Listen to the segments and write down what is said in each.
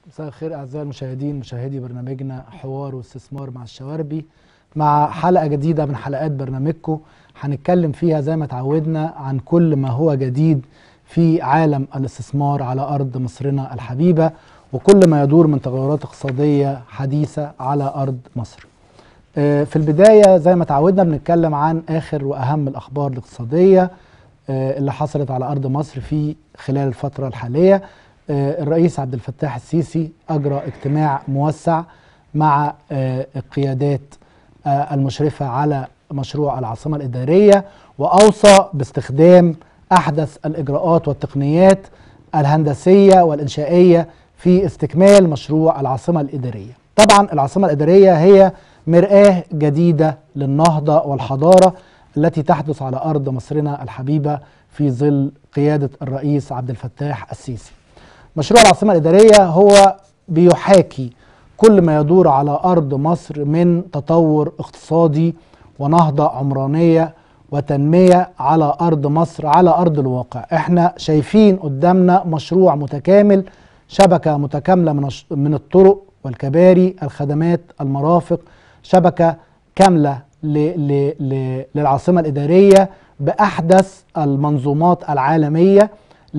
مساء الخير اعزائي المشاهدين مشاهدي برنامجنا حوار واستثمار مع الشواربي مع حلقه جديده من حلقات برنامجكم هنتكلم فيها زي ما تعودنا عن كل ما هو جديد في عالم الاستثمار على ارض مصرنا الحبيبه وكل ما يدور من تغيرات اقتصاديه حديثه على ارض مصر. آه، في البدايه زي ما تعودنا بنتكلم عن اخر واهم الاخبار الاقتصاديه آه، اللي حصلت على ارض مصر في خلال الفتره الحاليه. آه، الرئيس عبد الفتاح السيسي اجرى اجتماع موسع مع آه، القيادات آه، المشرفه على مشروع العاصمه الاداريه واوصى باستخدام احدث الاجراءات والتقنيات الهندسيه والانشائيه في استكمال مشروع العاصمه الاداريه. طبعا العاصمه الاداريه هي مرآه جديده للنهضه والحضاره التي تحدث على ارض مصرنا الحبيبه في ظل قياده الرئيس عبد الفتاح السيسي. مشروع العاصمه الاداريه هو بيحاكي كل ما يدور على ارض مصر من تطور اقتصادي ونهضه عمرانيه وتنميه على ارض مصر على ارض الواقع احنا شايفين قدامنا مشروع متكامل شبكه متكامله من الش- من الطرق والكباري الخدمات المرافق شبكه كامله ل ل ل للعاصمه الاداريه باحدث المنظومات العالميه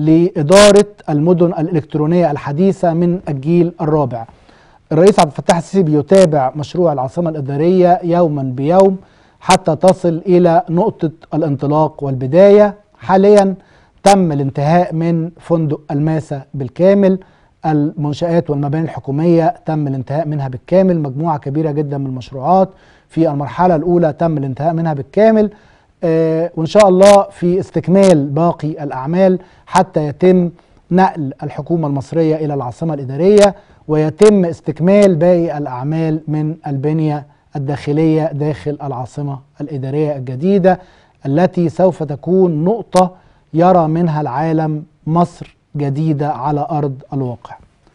لاداره المدن الالكترونيه الحديثه من الجيل الرابع الرئيس عبد الفتاح السيسي بيتابع مشروع العاصمة الإدارية يوما بيوم حتى تصل إلى نقطة الانطلاق والبداية حاليا تم الانتهاء من فندق الماسة بالكامل المنشآت والمباني الحكومية تم الانتهاء منها بالكامل مجموعة كبيرة جدا من المشروعات في المرحلة الأولى تم الانتهاء منها بالكامل آه، وإن شاء الله في استكمال باقي الأعمال حتى يتم نقل الحكومة المصرية إلى العاصمة الإدارية ويتم استكمال باقي الأعمال من البنية الداخلية داخل العاصمة الإدارية الجديدة التي سوف تكون نقطة يرى منها العالم مصر جديدة على أرض الواقع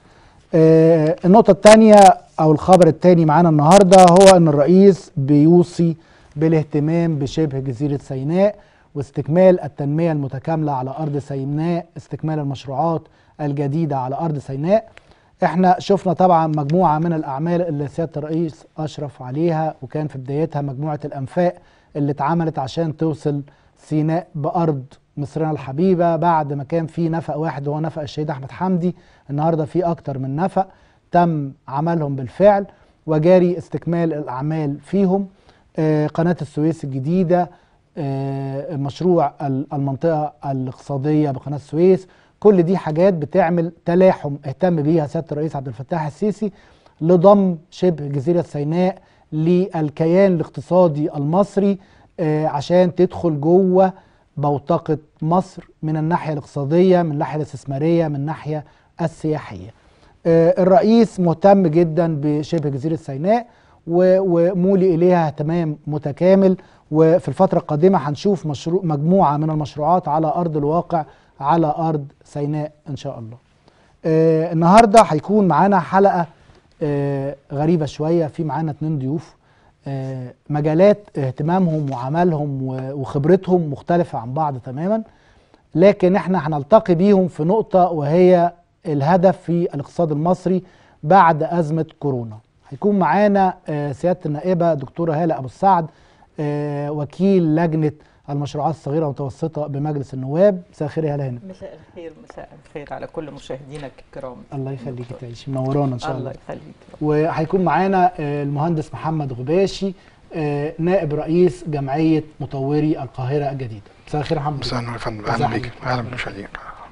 آه، النقطة الثانية أو الخبر الثاني معانا النهاردة هو أن الرئيس بيوصي بالاهتمام بشبه جزيرة سيناء واستكمال التنمية المتكاملة على أرض سيناء استكمال المشروعات الجديدة على أرض سيناء احنا شفنا طبعا مجموعة من الأعمال اللي سيادة الرئيس أشرف عليها وكان في بدايتها مجموعة الأنفاق اللي اتعملت عشان توصل سيناء بأرض مصرنا الحبيبة بعد ما كان في نفق واحد وهو نفق الشهيد أحمد حمدي النهاردة في أكتر من نفق تم عملهم بالفعل وجاري استكمال الأعمال فيهم آه، قناة السويس الجديدة آه، مشروع ال- المنطقة الاقتصادية بقناة السويس كل دي حاجات بتعمل تلاحم اهتم بيها سيادة الرئيس عبد الفتاح السيسي لضم شبه جزيرة سيناء للكيان الاقتصادي المصري آه، عشان تدخل جوه بوتقة مصر من الناحية الاقتصادية من الناحية الاستثمارية من الناحية السياحية آه، الرئيس مهتم جدا بشبه جزيرة سيناء و- ومولي إليها اهتمام متكامل وفي الفترة القادمة هنشوف مشروع مجموعة من المشروعات على أرض الواقع على أرض سيناء إن شاء الله آه النهاردة هيكون معانا حلقة آه غريبة شوية في معانا اتنين ضيوف آه مجالات اهتمامهم وعملهم و- وخبرتهم مختلفة عن بعض تماما لكن احنا هنلتقي بيهم في نقطة وهي الهدف في الاقتصاد المصري بعد أزمة كورونا هيكون معانا آه، سيادة النائبة دكتورة هالة أبو السعد آه، وكيل لجنة المشروعات الصغيرة والمتوسطة بمجلس النواب مساء الخير يا هلا هنا مساء الخير مساء الخير على كل مشاهدينك الكرام الله يخليك تعيشي منورانا إن شاء الله الله يخليك وهيكون معانا آه، المهندس محمد غباشي آه، نائب رئيس جمعية مطوري القاهرة الجديدة مساء الخير يا محمد مساء النور يا فندم مساء اهلا الخير. بيك اهلا بالمشاهدين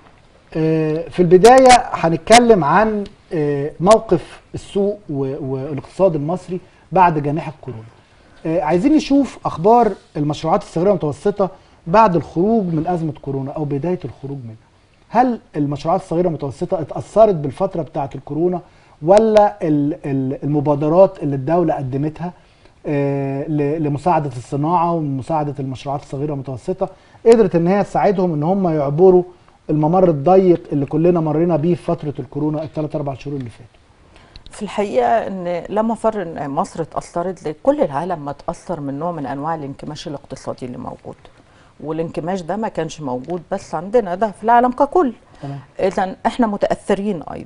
آه، في البداية هنتكلم عن آه، موقف السوق و- والاقتصاد المصري بعد جائحة كورونا آه، عايزين نشوف أخبار المشروعات الصغيرة والمتوسطة بعد الخروج من أزمة كورونا أو بداية الخروج منها هل المشروعات الصغيرة والمتوسطة اتأثرت بالفترة بتاعة الكورونا ولا ال- ال- المبادرات اللي الدولة قدمتها آه، ل- لمساعدة الصناعة ومساعدة المشروعات الصغيرة والمتوسطة قدرت ان هي تساعدهم ان هم يعبروا الممر الضيق اللي كلنا مرينا بيه في فترة الكورونا الثلاث اربع شهور اللي فاتوا في الحقيقة ان لا مفر ان مصر اتأثرت لأن كل العالم ما اتأثر من نوع من انواع الانكماش الاقتصادي اللي موجود والانكماش ده ما كانش موجود بس عندنا ده في العالم ككل تمام اذا احنا متاثرين ايضا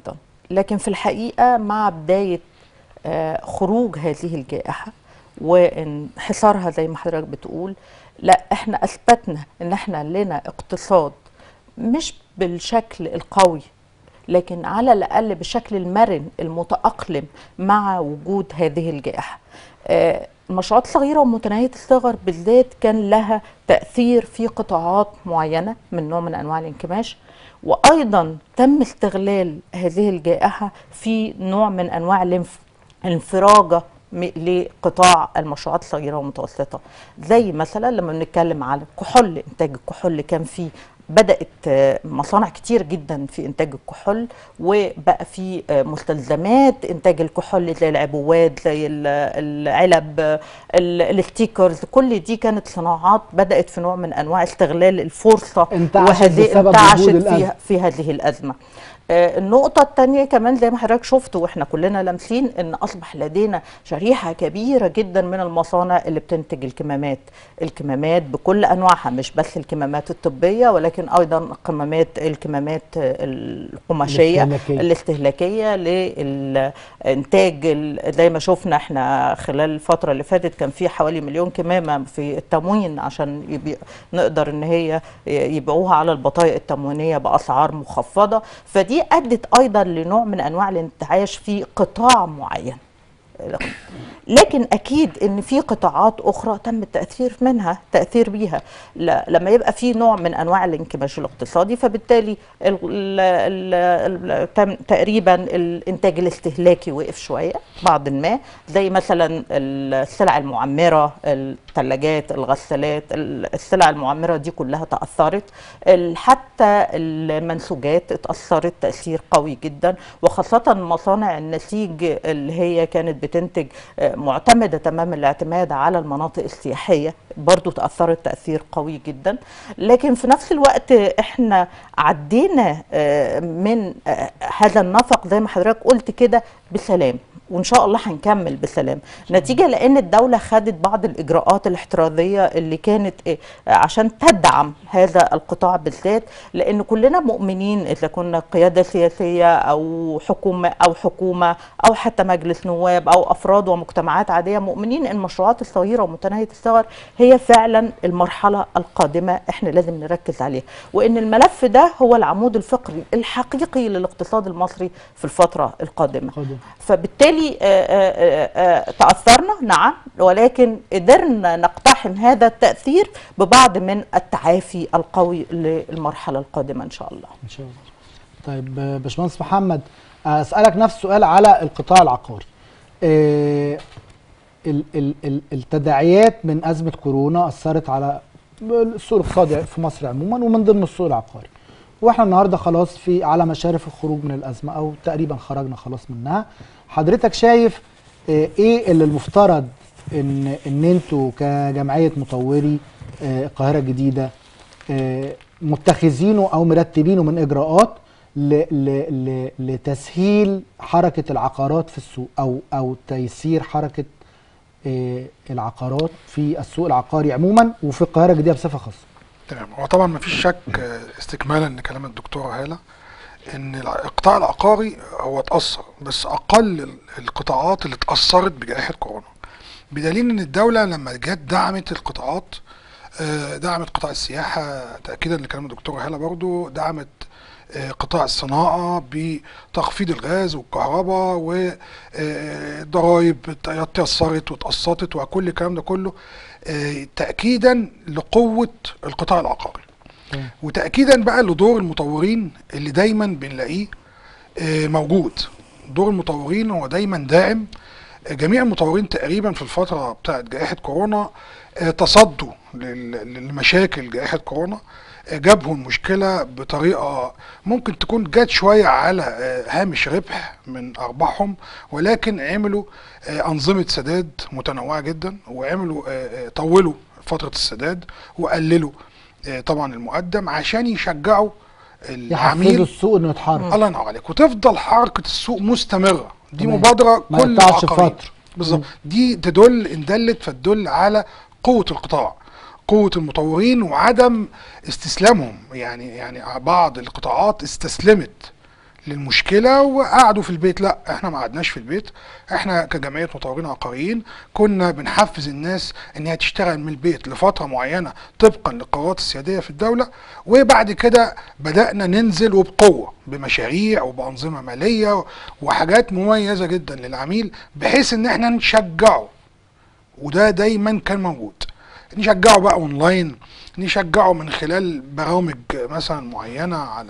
لكن في الحقيقه مع بدايه آه، خروج هذه الجائحه وانحصارها زي ما حضرتك بتقول لا احنا اثبتنا ان احنا لنا اقتصاد مش بالشكل القوي لكن على الاقل بالشكل المرن المتاقلم مع وجود هذه الجائحه آه، المشروعات الصغيره ومتناهيه الصغر بالذات كان لها تاثير في قطاعات معينه من نوع من انواع الانكماش وايضا تم استغلال هذه الجائحه في نوع من انواع الانف- الانفراجه م- لقطاع المشروعات الصغيره والمتوسطه زي مثلا لما بنتكلم على الكحول انتاج الكحول كان في بدات آه، مصانع كتير جدا في انتاج الكحول وبقى في آه، مستلزمات انتاج الكحول زي العبوات زي ال- العلب آه، ال- الستيكرز كل دي كانت صناعات بدات في نوع من انواع استغلال الفرصه انتعشت وهذه بسبب انتعشت وجود الأزمة. فيها في هذه الازمه آه، النقطة الثانية كمان زي ما حضرتك شفت واحنا كلنا لامسين ان اصبح لدينا شريحة كبيرة جدا من المصانع اللي بتنتج الكمامات، الكمامات بكل انواعها مش بس الكمامات الطبية ولكن ايضا كمامات الكمامات آه، القماشية الاستهلاكية. الاستهلاكية للإنتاج ال- زي ما شفنا احنا خلال الفترة اللي فاتت كان في حوالي مليون كمامة في التموين عشان يبي نقدر ان هي يبيعوها على البطايق التموينية بأسعار مخفضة فدي أدت أيضا لنوع من أنواع الانتعاش في قطاع معين لكن اكيد ان في قطاعات اخرى تم التاثير منها تاثير بيها ل- لما يبقى في نوع من انواع الانكماش الاقتصادي فبالتالي ال ال ال تم تقريبا الانتاج الاستهلاكي وقف شويه بعض ما زي مثلا السلع المعمره الثلاجات الغسالات ال- السلع المعمره دي كلها تاثرت ال- حتى المنسوجات اتاثرت تاثير قوي جدا وخاصه مصانع النسيج اللي هي كانت بتنتج آه، معتمده تمام الاعتماد على المناطق السياحيه برضو تاثرت تاثير قوي جدا لكن في نفس الوقت احنا عدينا آه، من آه، هذا النفق زي ما حضرتك قلت كده بسلام وان شاء الله هنكمل بسلام نتيجه لان الدوله خدت بعض الاجراءات الاحترازيه اللي كانت إيه عشان تدعم هذا القطاع بالذات لان كلنا مؤمنين اذا كنا قياده سياسيه او حكومه او حكومه او حتى مجلس نواب او افراد ومجتمعات عاديه مؤمنين ان المشروعات الصغيره ومتناهيه الصغر هي فعلا المرحله القادمه احنا لازم نركز عليها وان الملف ده هو العمود الفقري الحقيقي للاقتصاد المصري في الفتره القادمه قادم. فبالتالي آه، آه، آه، تأثرنا نعم ولكن قدرنا نقتحم هذا التأثير ببعض من التعافي القوي للمرحلة القادمة إن شاء الله ان شاء الله طيب آه، باشمهندس محمد اسالك نفس السؤال على القطاع العقاري آه، ال- ال- ال- التداعيات من ازمه كورونا اثرت على السوق الاقتصادي في مصر عموما ومن ضمن السوق العقاري واحنا النهارده خلاص في على مشارف الخروج من الازمه او تقريبا خرجنا خلاص منها حضرتك شايف آه، ايه اللي المفترض ان ان انتوا كجمعيه مطوري آه، القاهره الجديده آه، متخذينه او مرتبينه من اجراءات ل ل ل لتسهيل حركه العقارات في السوق او او تيسير حركه آه، العقارات في السوق العقاري عموما وفي القاهره الجديده بصفه خاصه تمام هو طبعا ما فيش شك آه، استكمالا لكلام الدكتوره هاله ان الع- القطاع العقاري هو اتاثر بس اقل ال- القطاعات اللي اتاثرت بجائحه كورونا بدليل ان الدوله لما جت دعمت القطاعات آه، دعمت قطاع السياحه تاكيدا لكلام الدكتوره هاله برضو دعمت آه، قطاع الصناعه بتخفيض الغاز والكهرباء والضرائب اتيسرت واتقسطت وكل الكلام ده كله آه، تاكيدا لقوه القطاع العقاري تمام. وتاكيدا بقى لدور المطورين اللي دايما بنلاقيه آه، موجود دور المطورين هو دايما داعم آه، جميع المطورين تقريبا في الفتره بتاعت جائحه كورونا آه، تصدوا لل- للمشاكل جائحه كورونا آه، جابوا المشكله بطريقه ممكن تكون جت شويه على آه، هامش ربح من ارباحهم ولكن عملوا آه، انظمه سداد متنوعه جدا وعملوا آه، آه، طولوا فتره السداد وقللوا آه، طبعا المقدم عشان يشجعوا يحفزوا العميل السوق انه يتحرك الله ينور عليك وتفضل حركه السوق مستمره دي تمام. مبادره ما كل يقطعش العقارين فترة. بالظبط دي تدل ان دلت فتدل على قوه القطاع قوه المطورين وعدم استسلامهم يعني يعني بعض القطاعات استسلمت للمشكله وقعدوا في البيت لا احنا ما قعدناش في البيت احنا كجمعيه مطورين عقاريين كنا بنحفز الناس ان هي تشتغل من البيت لفتره معينه طبقا للقرارات السياديه في الدوله وبعد كده بدانا ننزل وبقوه بمشاريع وبانظمه ماليه وحاجات مميزه جدا للعميل بحيث ان احنا نشجعه وده دايما كان موجود نشجعه بقى اونلاين نشجعه من خلال برامج مثلا معينه على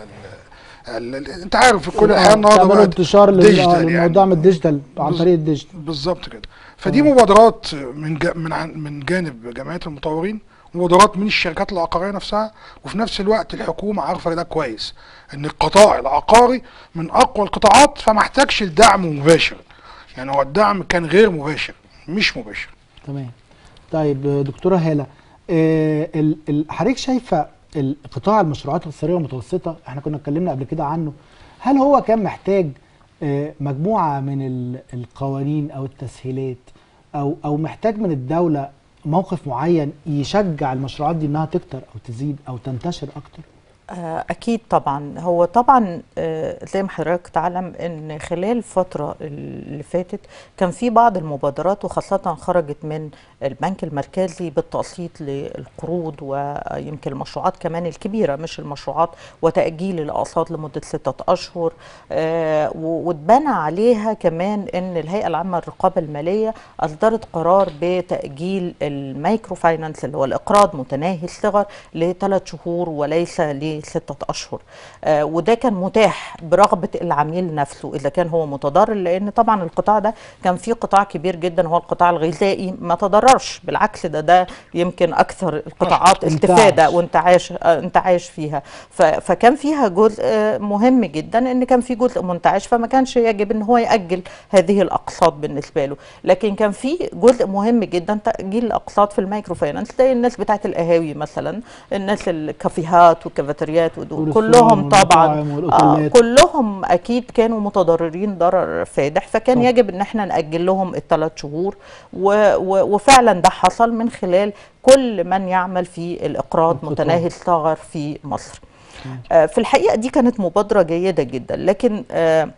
ال ال انت عارف في كل الحياه النهارده تعملوا بقت انتشار لل- ديجيتال آه، يعني. للموضوع من الديجيتال عن بز- طريق الديجيتال بالظبط كده فدي مبادرات من جا من عن- من جانب جمعيه المطورين مبادرات من الشركات العقاريه نفسها وفي نفس الوقت الحكومه عارفه ده كويس ان القطاع العقاري من اقوى القطاعات فما احتاجش الدعم مباشر يعني هو الدعم كان غير مباشر مش مباشر تمام طيب آه، دكتوره هاله آه، ال- ال- حضرتك شايفه ال- قطاع المشروعات الصغيره والمتوسطه احنا كنا اتكلمنا قبل كده عنه هل هو كان محتاج آه، مجموعه من ال- القوانين او التسهيلات او او محتاج من الدوله موقف معين يشجع المشروعات دي انها تكتر او تزيد او تنتشر اكتر آه، أكيد طبعا هو طبعا آه، زي ما حضرتك تعلم إن خلال الفترة اللي فاتت كان في بعض المبادرات وخاصة خرجت من البنك المركزي بالتقسيط للقروض ويمكن المشروعات كمان الكبيرة مش المشروعات وتأجيل الأقساط لمدة ستة أشهر آه، و- واتبنى عليها كمان إن الهيئة العامة للرقابة المالية أصدرت قرار بتأجيل المايكرو فاينانس اللي هو الإقراض متناهي الصغر لثلاث شهور وليس لستة أشهر آه، وده كان متاح برغبة العميل نفسه إذا كان هو متضرر لأن طبعا القطاع ده كان فيه قطاع كبير جدا هو القطاع الغذائي ما تضررش بالعكس ده ده يمكن أكثر القطاعات انتعش. استفادة وانتعاش آه، انتعاش فيها ف- فكان فيها جزء آه، مهم جدا ان كان في جزء منتعش فما كانش يجب ان هو ياجل هذه الاقساط بالنسبه له لكن كان في جزء مهم جدا تاجيل الاقساط في المايكرو فاينانس زي الناس بتاعت القهاوي مثلا الناس الكافيهات والكافيتريات ودول والريستوران كلهم طبعا والمطاعم آه والأوتيلات. كلهم اكيد كانوا متضررين ضرر فادح فكان طبعا. يجب ان احنا ناجل لهم الثلاث شهور و و وفعلا ده حصل من خلال كل من يعمل في الاقراض القطاع. متناهي الصغر في مصر آه، في الحقيقه دي كانت مبادره جيده جدا لكن آه،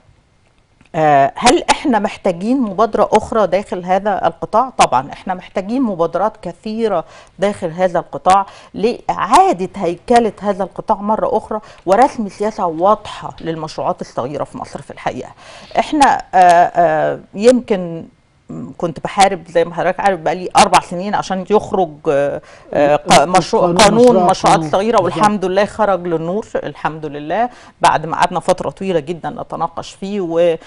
آه، هل احنا محتاجين مبادرة أخرى داخل هذا القطاع؟ طبعا احنا محتاجين مبادرات كثيرة داخل هذا القطاع لإعادة هيكلة هذا القطاع مرة أخرى ورسم سياسة واضحة للمشروعات الصغيرة في مصر في الحقيقة. احنا آه، آه، يمكن كنت بحارب زي ما حضرتك عارف بقالي اربع سنين عشان يخرج آه، آه، ق- مشروع قانون قانون مشروع مشروعات قانون. صغيره بالظبط. والحمد لله خرج للنور الحمد لله بعد ما قعدنا فتره طويله جدا نتناقش فيه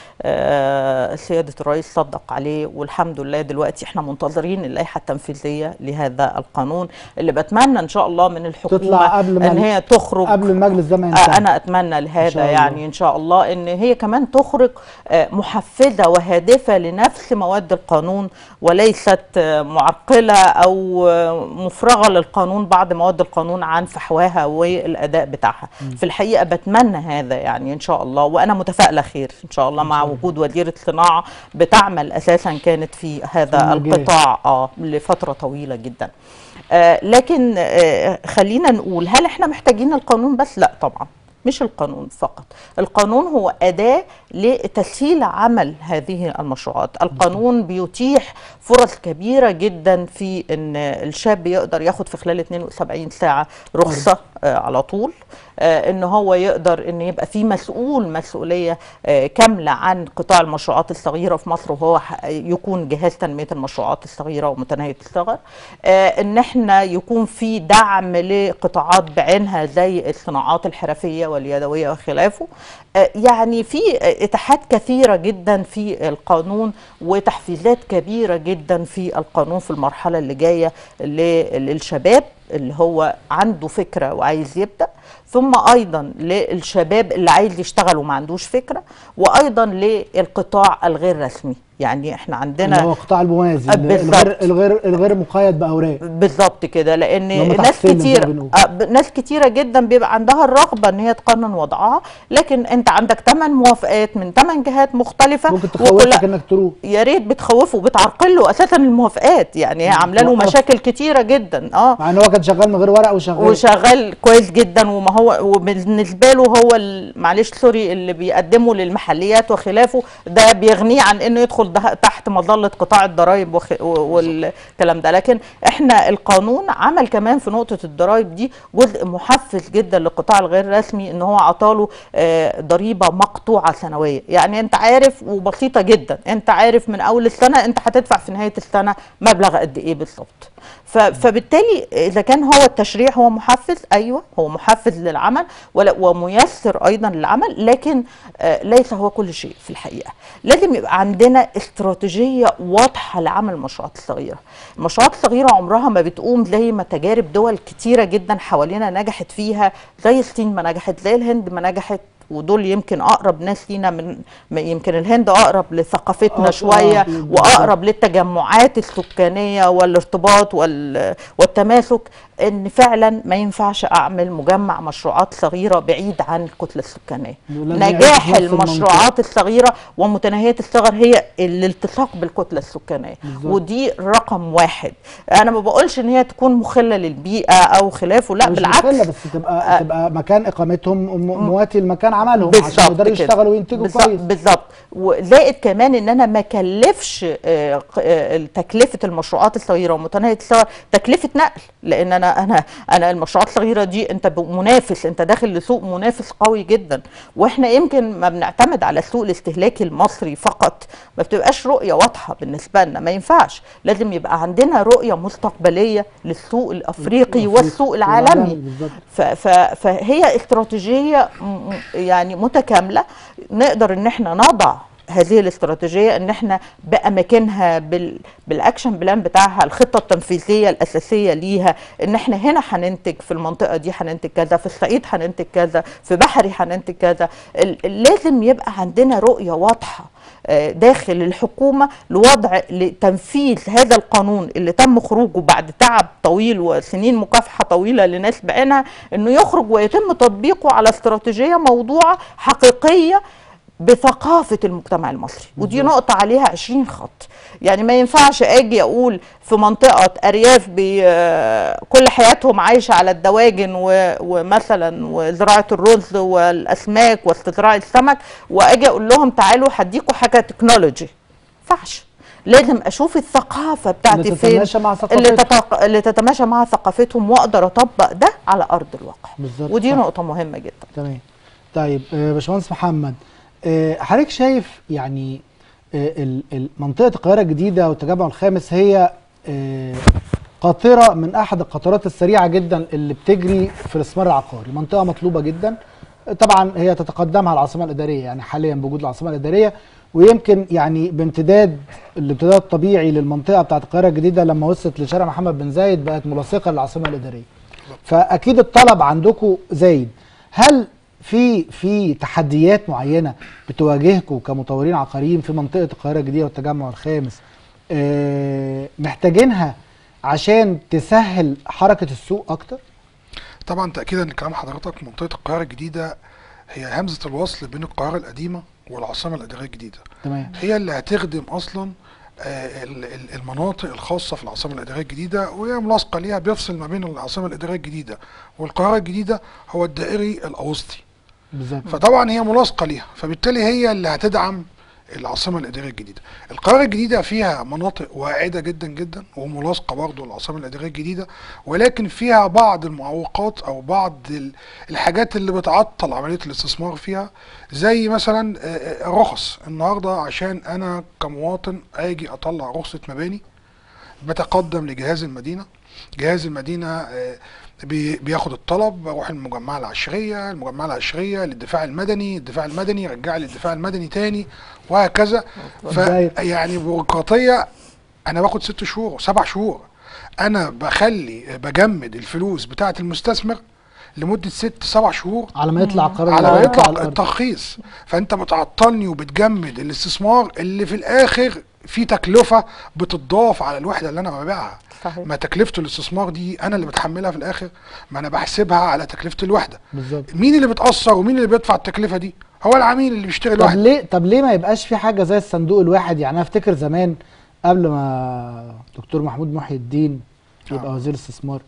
وسياده الرئيس صدق عليه والحمد لله دلوقتي احنا منتظرين اللائحه التنفيذيه لهذا القانون اللي بتمنى ان شاء الله من الحكومه تطلع قبل ما ان ال- هي تخرج قبل المجلس ده ما آه، ينتهي انا اتمنى إن لهذا شاء الله. يعني ان شاء الله ان هي كمان تخرج آه، محفزه وهادفه لنفس مواد القانون وليست آه، معرقله او آه، مفرغه للقانون بعض مواد القانون عن فحواها والاداء بتاعها في الحقيقه بتمنى هذا يعني ان شاء الله وانا متفائله خير ان شاء الله مع وجود وزيره صناعه بتعمل اساسا كانت في هذا الجاي. القطاع اه لفتره طويله جدا آه، لكن آه، خلينا نقول هل احنا محتاجين القانون بس لا طبعا مش القانون فقط القانون هو أداة لتسهيل عمل هذه المشروعات القانون بيتيح فرص كبيرة جدا في أن الشاب يقدر ياخد في خلال 72 ساعة رخصة آه على طول آه ان هو يقدر ان يبقى في مسؤول مسؤوليه آه كامله عن قطاع المشروعات الصغيره في مصر وهو ح- يكون جهاز تنميه المشروعات الصغيره ومتناهيه الصغر آه ان احنا يكون في دعم لقطاعات بعينها زي الصناعات الحرفيه واليدويه وخلافه آه يعني في اتاحات كثيره جدا في القانون وتحفيزات كبيره جدا في القانون في المرحله اللي جايه ل- للشباب اللي هو عنده فكره وعايز يبدا ثم ايضا للشباب اللي عايز يشتغل وما عندوش فكره وايضا للقطاع الغير رسمي يعني احنا اللي هو عندنا القطاع الموازي آه، اللي- بالظبط. الغير الغير الغير مقيد باوراق بالظبط كده لان اللي هم ناس تحت السن زي ما كتير بنقول. آه، ب- ناس كتيره جدا بيبقى عندها الرغبه ان هي تقنن وضعها لكن انت عندك ثمان موافقات من ثمان جهات مختلفه ممكن وكلها- تخوفك انك تروح يا ريت بتخوفه وبتعرقل له اساسا الموافقات يعني هي عامله له توقف. مشاكل كتيره جدا اه مع ان هو كانت دلوقتي شغال من غير ورق وشغال وشغال كويس جدا وما هو وبالنسبه له هو ال- معلش سوري اللي بيقدمه للمحليات وخلافه ده بيغنيه عن انه يدخل ده تحت مظله قطاع الضرائب وخ- و- والكلام ده لكن احنا القانون عمل كمان في نقطه الضرائب دي جزء محفز جدا للقطاع الغير رسمي ان هو عطاله آه، ضريبه مقطوعه سنويه يعني انت عارف وبسيطه جدا انت عارف من اول السنه انت هتدفع في نهايه السنه مبلغ قد ايه بالظبط ف- فبالتالي اذا كان هو التشريع هو محفز ايوه هو محفز للعمل ولا- وميسر ايضا للعمل لكن آه، ليس هو كل شيء في الحقيقه لازم يبقى عندنا استراتيجيه واضحه لعمل المشروعات الصغيره المشروعات الصغيره عمرها ما بتقوم زي ما تجارب دول كتيره جدا حوالينا نجحت فيها زي الصين ما نجحت زي الهند ما نجحت ودول يمكن اقرب ناس لينا من م- يمكن الهند اقرب لثقافتنا آه، شويه آه، بالظبط. واقرب للتجمعات السكانيه والارتباط وال- والتماسك ان فعلا ما ينفعش اعمل مجمع مشروعات صغيره بعيد عن الكتله السكانيه ولازم يعيش نجاح في نفس المنطقة. المشروعات الصغيره ومتناهيه الصغر هي الالتصاق بالكتله السكانيه بالظبط. ودي رقم واحد انا ما بقولش ان هي تكون مخله للبيئه او خلافه لا مش بالعكس مخلة بس تبقى تبقى مكان اقامتهم م- مواتي لمكان عملهم عشان بالظبط يقدروا كده. يشتغلوا وينتجوا بالظبط- كويس بالظبط وزائد كمان ان انا ما كلفش آه، ق- آه، تكلفه المشروعات الصغيره ومتناهيه الصغر تكلفه نقل لان انا انا انا المشروعات الصغيره دي انت ب- منافس انت داخل لسوق منافس قوي جدا واحنا يمكن ما بنعتمد على السوق الاستهلاكي المصري فقط ما بتبقاش رؤيه واضحه بالنسبه لنا ما ينفعش لازم يبقى عندنا رؤيه مستقبليه للسوق الافريقي والسوق العالمي بالظبط ف- ف- فهي استراتيجيه م- م- يعني متكامله نقدر ان احنا نضع هذه الاستراتيجيه ان احنا باماكنها بال بالاكشن بلان بتاعها الخطه التنفيذيه الاساسيه ليها ان احنا هنا هننتج في المنطقه دي هننتج كذا في الصعيد هننتج كذا في بحري هننتج كذا ال- لازم يبقى عندنا رؤيه واضحه آه، داخل الحكومه لوضع لتنفيذ هذا القانون اللي تم خروجه بعد تعب طويل وسنين مكافحه طويله لناس بعينها انه يخرج ويتم تطبيقه على استراتيجيه موضوعه حقيقيه بثقافة المجتمع المصري ودي نقطة عليها 20 خط يعني ما ينفعش اجي اقول في منطقة ارياف بي آه، كل حياتهم عايشة على الدواجن و- ومثلا وزراعة الرز والاسماك واستزراع السمك واجي اقول لهم تعالوا هديكوا حاجة تكنولوجي ينفعش لازم اشوف الثقافة بتاعتي اللي فين تتماشى مع اللي, ثقافتهم. تتق... اللي تتماشى مع ثقافتهم واقدر اطبق ده على ارض الواقع بالظبط ودي صح. نقطة مهمة جدا تمام طيب آه، باشمهندس محمد آه، حضرتك شايف يعني آه، ال- ال- منطقة القاهرة الجديدة والتجمع الخامس هي آه، قاطرة من أحد القطارات السريعة جدا اللي بتجري في الاستثمار العقاري منطقة مطلوبة جدا طبعا هي تتقدمها العاصمة الإدارية يعني حاليا بوجود العاصمة الإدارية ويمكن يعني بامتداد الامتداد الطبيعي للمنطقة بتاعت القاهرة الجديدة لما وصلت لشارع محمد بن زايد بقت ملاصقة للعاصمة الإدارية فاكيد الطلب عندكم زايد هل في في تحديات معينه بتواجهكم كمطورين عقاريين في منطقه القاهره الجديده والتجمع الخامس آه، محتاجينها عشان تسهل حركه السوق اكتر طبعا تاكيدا لكلام حضرتك منطقه القاهره الجديده هي همزه الوصل بين القاهره القديمه والعاصمه الاداريه الجديده تمام هي اللي هتخدم اصلا آه، ال- ال- المناطق الخاصه في العاصمه الاداريه الجديده وهي ملاصقه ليها بيفصل ما بين العاصمه الاداريه الجديده والقاهره الجديده هو الدائري الاوسطي بالظبط فطبعا هي ملاصقه ليها فبالتالي هي اللي هتدعم العاصمه الاداريه الجديده القاهره الجديده فيها مناطق واعده جدا جدا وملاصقه برضه للعاصمه الاداريه الجديده ولكن فيها بعض المعوقات او بعض ال- الحاجات اللي بتعطل عمليه الاستثمار فيها زي مثلا آه، آه، الرخص النهارده عشان انا كمواطن اجي اطلع رخصه مباني بتقدم لجهاز المدينه جهاز المدينه آه، بي- بياخد الطلب بروح المجمعه العشريه المجمعه العشريه للدفاع المدني الدفاع المدني يرجع لي الدفاع المدني تاني وهكذا ف بداية. يعني بيروقراطيه انا باخد ست شهور سبع شهور انا بخلي بجمد الفلوس بتاعه المستثمر لمده ست سبع شهور على ما يطلع قرار على ما الوضع يطلع على الأرض. الترخيص فانت بتعطلني وبتجمد الاستثمار اللي في الاخر في تكلفه بتضاف على الوحده اللي انا ببيعها صحيح. ما تكلفه الاستثمار دي انا اللي بتحملها في الاخر ما انا بحسبها على تكلفه الوحده بالظبط مين اللي بتاثر ومين اللي بيدفع التكلفه دي هو العميل اللي بيشتري طب الوحده ليه طب ليه ما يبقاش في حاجه زي الصندوق الواحد يعني انا افتكر زمان قبل ما دكتور محمود محي الدين يبقى آه. وزير الاستثمار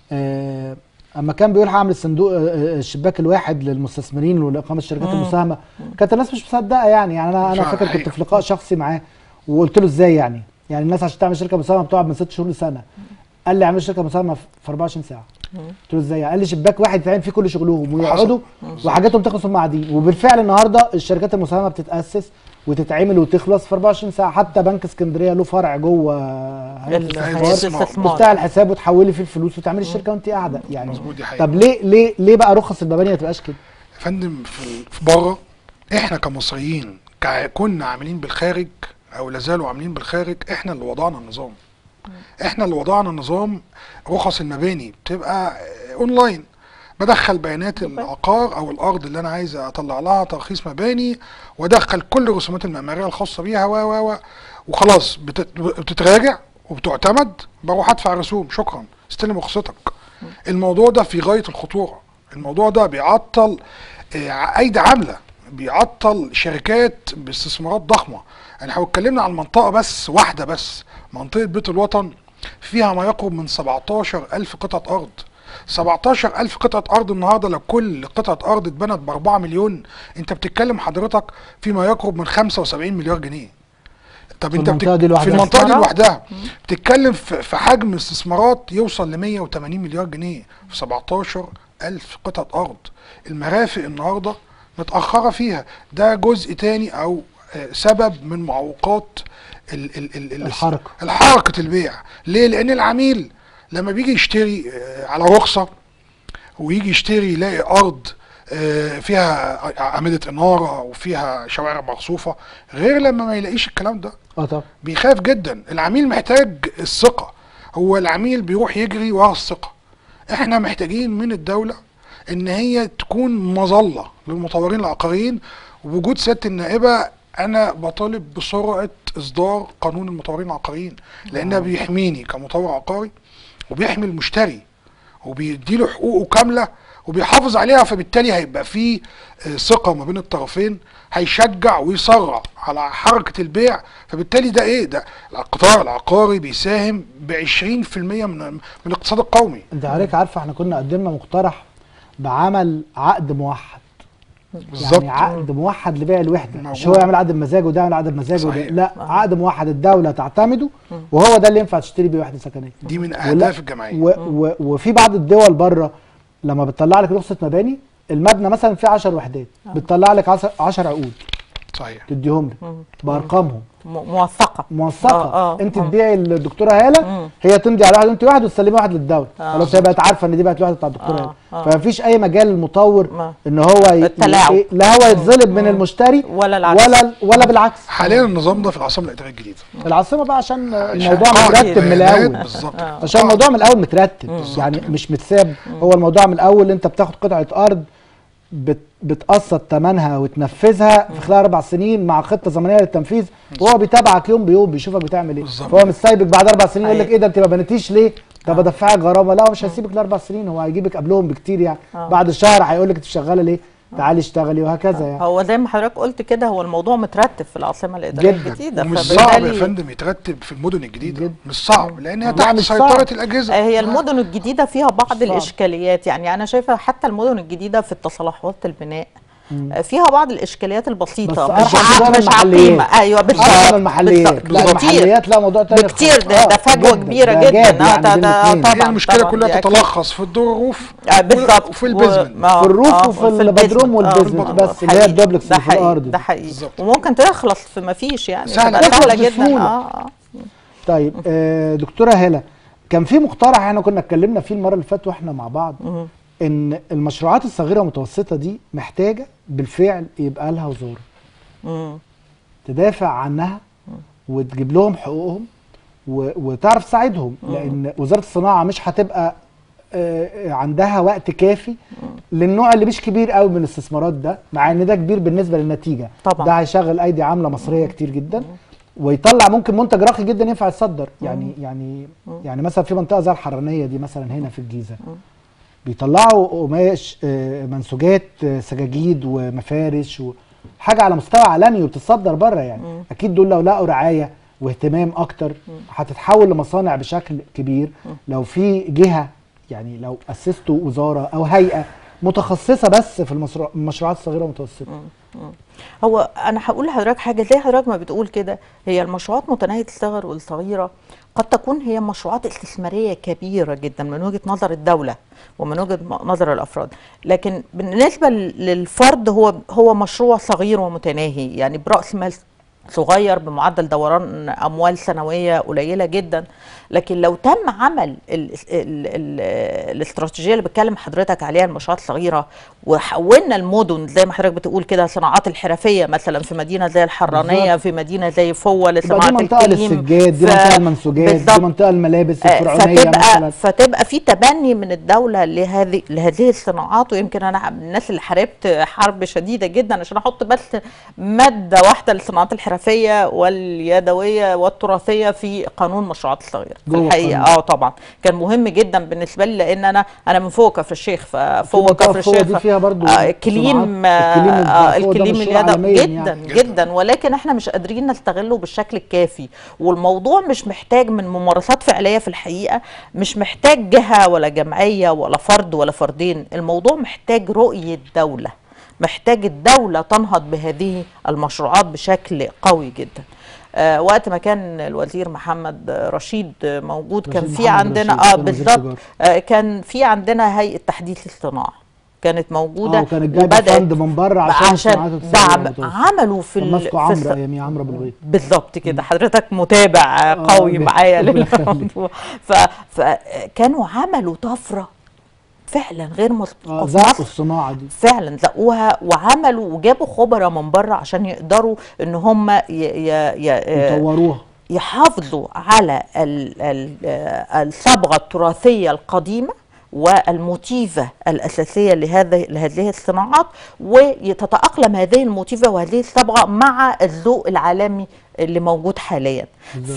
آه، اما كان بيقول هعمل الصندوق آه، آه، الشباك الواحد للمستثمرين ولاقامه الشركات مم. المساهمه كانت الناس مش مصدقه يعني يعني انا انا فعلا فاكر كنت حقيقة. في لقاء شخصي معاه وقلت له ازاي يعني يعني الناس عشان تعمل شركه مساهمه بتقعد من ست شهور لسنه قال لي اعمل شركه مساهمه في في 24 ساعه قلت له ازاي يعني؟ قال لي شباك واحد يتعمل فيه كل شغلهم ويقعدوا وحاجاتهم تخلص وهم قاعدين وبالفعل النهارده الشركات المساهمه بتتاسس وتتعمل وتخلص في 24 ساعه حتى بنك اسكندريه له فرع جوه هيئه ال- الاستثمار هيئة الاستثمار. الاستثمار تفتح الحساب وتحولي فيه الفلوس وتعملي الشركه وانت قاعده يعني مظبوط دي حقيقة طب ليه ليه ليه بقى رخص المباني ما تبقاش كده؟ يا فندم في في بره احنا كمصريين كا- كنا عاملين بالخارج او لازالوا عاملين بالخارج احنا اللي وضعنا النظام احنا اللي وضعنا النظام رخص المباني بتبقى آه، اونلاين بدخل بيانات العقار او الارض اللي انا عايز اطلع لها ترخيص مباني وادخل كل الرسومات المعماريه الخاصه بيها و و و وخلاص بتت- بتتراجع وبتعتمد بروح ادفع رسوم شكرا استلم رخصتك الموضوع ده في غايه الخطوره الموضوع ده بيعطل آه، ايدي عامله بيعطل شركات باستثمارات ضخمه يعني لو اتكلمنا عن منطقه بس واحده بس منطقه بيت الوطن فيها ما يقرب من 17 ألف قطعة أرض 17 ألف قطعة أرض النهاردة لو كل قطعة أرض اتبنت ب 4 مليون أنت بتتكلم حضرتك في ما يقرب من 75 مليار جنيه طب في انت المنطقة دي في لوحدها. المنطقة دي استثمارات. لوحدها بتتكلم في في حجم استثمارات يوصل ل 180 مليار جنيه في 17 ألف قطعة أرض المرافق النهاردة متأخرة فيها ده جزء تاني أو آه، سبب من معوقات ال ال ال ال الحركة. الحركة البيع ليه؟ لأن العميل لما بيجي يشتري آه، على رخصة ويجي يشتري يلاقي أرض آه، فيها أعمدة إنارة وفيها شوارع مغصوفة غير لما ما يلاقيش الكلام ده اه طبعا بيخاف جدا العميل محتاج الثقة هو العميل بيروح يجري ورا الثقة احنا محتاجين من الدولة ان هي تكون مظلة للمطورين العقاريين وبوجود سيادة النائبة انا بطالب بسرعة اصدار قانون المطورين العقاريين لانه بيحميني كمطور عقاري وبيحمي المشتري وبيديله حقوقه كاملة وبيحافظ عليها فبالتالي هيبقى فيه آه، ثقة ما بين الطرفين هيشجع ويسرع على حركة البيع فبالتالي ده ايه ده القطاع العقاري بيساهم ب 20% من من الاقتصاد القومي انت حضرتك عارفه احنا كنا قدمنا مقترح بعمل عقد موحد بالظبط يعني عقد موحد لبيع الوحده مش هو موجود. يعمل عقد بمزاجه وده يعمل عقد بمزاجه وده صحيح. لا عقد موحد الدوله تعتمده وهو ده اللي ينفع تشتري بيه وحده سكنيه دي من ولا- اهداف الجمعيه و و وفي بعض الدول بره لما بتطلع لك رخصه مباني المبنى مثلا فيه 10 وحدات بتطلع لك 10 عقود صحيح تديهم لك بارقامهم م- موثقه موثقه آه، آه، انت آه. تبيعي الدكتوره هاله هي تمضي على واحد وانت واحد وتسلمي واحد للدوله آه. خلاص هي بقت عارفه ان دي بقت الواحده بتاع الدكتوره آه، هاله آه. فمفيش اي مجال للمطور ما. ان هو ي... التلاعب. ي- لا هو يتظلم من المشتري ولا العكس. ولا ولا بالعكس حاليا النظام ده في العاصمه الاداريه الجديده العاصمه بقى عشان عشان الموضوع قاعدة مترتب من بيانات الاول بالظبط عشان الموضوع من الاول مترتب يعني مش متساب هو الموضوع من الاول انت بتاخد قطعه ارض بت بتقسط ثمنها وتنفذها في خلال اربع سنين مع خطه زمنيه للتنفيذ وهو بيتابعك يوم بيوم بيشوفك بتعمل ايه بالظبط. فهو مش سايبك بعد اربع سنين يقول لك أيوة. ايه ده انت ما بنيتيش ليه؟ طب ادفعك غرامه لا هو مش هيسيبك لاربع سنين هو هيجيبك قبلهم بكتير يعني آه. بعد الشهر هيقول لك انت شغاله ليه؟ تعالي اشتغلي وهكذا يعني هو زي ما حضرتك قلت كده هو الموضوع مترتب في العاصمه الاداريه جداً. الجديده ومش فبالتالي- صعب يا فندم يترتب في المدن الجديده جدا. مش صعب لان هي لا، تحت مش سيطره صعب. الاجهزه آه، هي المدن الجديده فيها بعض صعب. الاشكاليات يعني انا شايفه حتى المدن الجديده في التصالحات البناء آه، فيها بعض الاشكاليات البسيطه بس مش أرحم ع- من مش المحليات. عقيمه ايوه أرحم بالظبط من المحليات بالظبط. لا بكتير المحليات لا موضوع تاني بكتير خالص. ده, ده آه، فجوه جداً. كبيره ده جدا جاب اه يعني ده بين ده الاتنين. طبعا هي المشكله طبعاً، كلها دي أكيد. تتلخص في الدور الروف آه، بالظبط وفي البيزمنت و- آه، في الروف آه، وفي وفي البدروم البيزمنت. والبيزمنت آه، بس اللي هي حقيقي. الدوبلكس ده اللي في حقيقي الارض دي. ده حقيقي بالظبط. وممكن تخلص في ما فيش يعني سهلة. تبقى تخلص سهله جدا بسهولة. اه اه طيب آه دكتوره هاله كان في مقترح احنا كنا اتكلمنا فيه المره اللي فاتت واحنا مع بعض مم. ان المشروعات الصغيره والمتوسطه دي محتاجه بالفعل يبقى لها وزاره مم. تدافع عنها وتجيب لهم حقوقهم و- وتعرف تساعدهم لان وزاره الصناعه مش هتبقى آه، عندها وقت كافي للنوع اللي مش كبير قوي من الاستثمارات ده مع ان ده كبير بالنسبه للنتيجه طبعا. ده هيشغل ايدي عامله مصريه كتير جدا ويطلع ممكن منتج راقي جدا ينفع يتصدر يعني يعني يعني مثلا في منطقه زي الحرانيه دي مثلا هنا في الجيزه بيطلعوا قماش آه، منسوجات آه، سجاجيد ومفارش وحاجه على مستوى عالمي وبتتصدر بره يعني اكيد دول لو لقوا رعايه واهتمام اكتر هتتحول لمصانع بشكل كبير لو في جهه يعني لو اسستوا وزاره او هيئه متخصصه بس في المشروع- المشروعات الصغيره والمتوسطه هو انا هقول لحضرتك حاجه زي حضرتك ما بتقول كده هي المشروعات متناهيه الصغر والصغيره قد تكون هي مشروعات استثماريه كبيره جدا من وجهه نظر الدوله ومن وجهه م- نظر الافراد لكن بالنسبه ل- للفرد هو هو مشروع صغير ومتناهي يعني براس مال صغير بمعدل دوران اموال سنويه قليله جدا لكن لو تم عمل ال ال ال الاستراتيجيه اللي بتكلم حضرتك عليها المشروعات الصغيره وحولنا المدن زي ما حضرتك بتقول كده صناعات الحرفيه مثلا في مدينه زي الحرانيه بالظبط. في مدينه زي فوه تبقى دي لصناعه منطقه الكليم للسجاد دي ف- منطقه المنسوجات دي بالظبط. منطقه الملابس آه، الفرعونيه فتبقى مثلا فتبقى في تبني من الدوله لهذه لهذه الصناعات ويمكن انا من الناس اللي حاربت حرب شديده جدا عشان احط بس ماده واحده للصناعات الحرفيه واليدويه والتراثيه في قانون مشروعات الصغيره في جوه الحقيقه القانون. اه طبعا كان مهم جدا بالنسبه لي لان انا انا من فوق كفر الشيخ ففوق منطقة كفر فوق دي الشيخ فيها برضو آه كليم صناعات. الكليم آه اللي فوق ده الكليم مشروع اليدوي عالمياً جدا يعني. جدا ولكن احنا مش قادرين نستغله بالشكل الكافي والموضوع مش محتاج من ممارسات فعليه في الحقيقه مش محتاج جهه ولا جمعيه ولا فرد ولا فردين الموضوع محتاج رؤيه دوله محتاج الدوله تنهض بهذه المشروعات بشكل قوي جدا آه وقت ما كان الوزير محمد رشيد موجود كان رشيد في محمد عندنا رشيد اه كان وزير بالظبط تجارة. آه كان في عندنا هيئه تحديث الصناعه كانت موجوده اه وكانت جايبه وبدأت فند من بره عشان الصناعات عشان الصغيرة دعم والمتوسطة. عملوا في كان ال- ماسكه في عمرو الس- ايامي عمرو ابو الغيط بالظبط كده حضرتك متابع قوي آه، معايا ربنا يخليك. للموضوع ف- فكانوا عملوا طفره فعلا غير اه مسبوقه في زقوا مصر الصناعه دي فعلا زقوها وعملوا وجابوا خبراء من بره عشان يقدروا ان هم ي- ي- ي- يطوروها يحافظوا على ال- ال- آه، الصبغه التراثيه القديمه والموتيفة الأساسية لهذه لهذه الصناعات وتتأقلم هذه الموتيفة وهذه الصبغة مع الذوق العالمي اللي موجود حاليا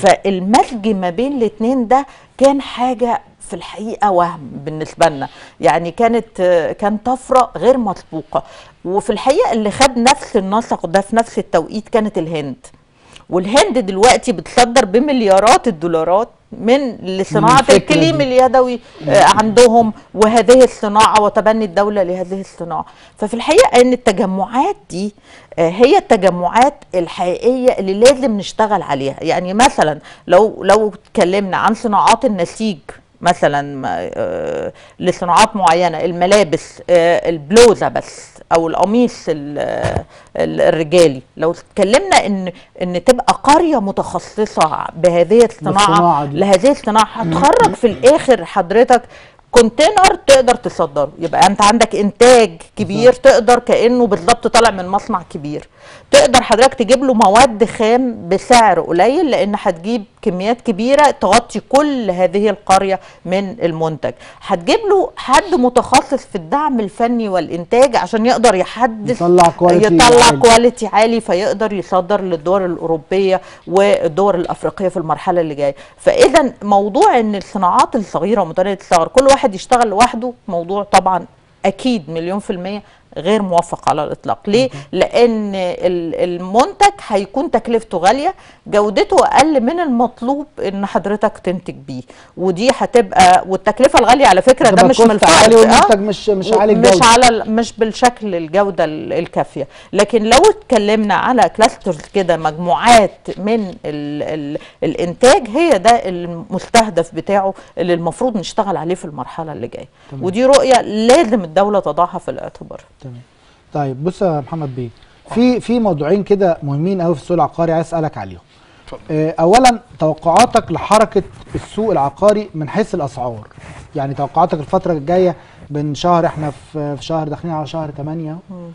فالمزج ما بين الاثنين ده كان حاجة في الحقيقة وهم بالنسبة لنا يعني كانت آه، كان طفرة غير مسبوقة وفي الحقيقة اللي خد نفس النسق ده في نفس التوقيت كانت الهند والهند دلوقتي بتصدر بمليارات الدولارات من لصناعة الفكرة الكليم دي. اليدوي آه، عندهم وهذه الصناعة وتبني الدولة لهذه الصناعة ففي الحقيقة ان التجمعات دي آه، هي التجمعات الحقيقية اللي لازم نشتغل عليها يعني مثلا لو لو اتكلمنا عن صناعات النسيج مثلا ما- آه، لصناعات معينه الملابس آه، البلوزه بس او القميص ال- ال- الرجالي لو اتكلمنا ان ان تبقى قريه متخصصه بهذه بالصناعة الصناعه دي. لهذه الصناعه هتخرج في الاخر حضرتك كونتينر تقدر تصدره يبقى انت عندك انتاج كبير تقدر كانه بالظبط طالع من مصنع كبير تقدر حضرتك تجيب له مواد خام بسعر قليل لان هتجيب كميات كبيره تغطي كل هذه القريه من المنتج هتجيب له حد متخصص في الدعم الفني والانتاج عشان يقدر يحدث يطلع كواليتي يطلع عالي. كواليتي عالي فيقدر يصدر للدول الاوروبيه والدول الافريقيه في المرحله اللي جايه فاذا موضوع ان الصناعات الصغيره ومتناهيه الصغر كل واحد يشتغل لوحده موضوع طبعا اكيد مليون في الميه غير موفق على الاطلاق ليه لان ال- المنتج هيكون تكلفته غاليه جودته اقل من المطلوب ان حضرتك تنتج بيه ودي هتبقى والتكلفه الغاليه على فكره ده هتبقى مش من كوست عالي الفرد والمنتج مش مش عالي مش الجوده على ال- مش بالشكل الجوده ال- الكافيه لكن لو اتكلمنا على كلاسترز كده مجموعات من ال ال الانتاج هي ده المستهدف بتاعه اللي المفروض نشتغل عليه في المرحله اللي جايه تمام. ودي رؤيه لازم الدوله تضعها في الاعتبار تمام طيب بص يا محمد بيه في في موضوعين كده مهمين قوي في السوق العقاري عايز اسالك عليهم اتفضل. آه، اولا توقعاتك لحركه السوق العقاري من حيث الاسعار يعني توقعاتك الفتره الجايه بين شهر احنا في في شهر داخلين على شهر 8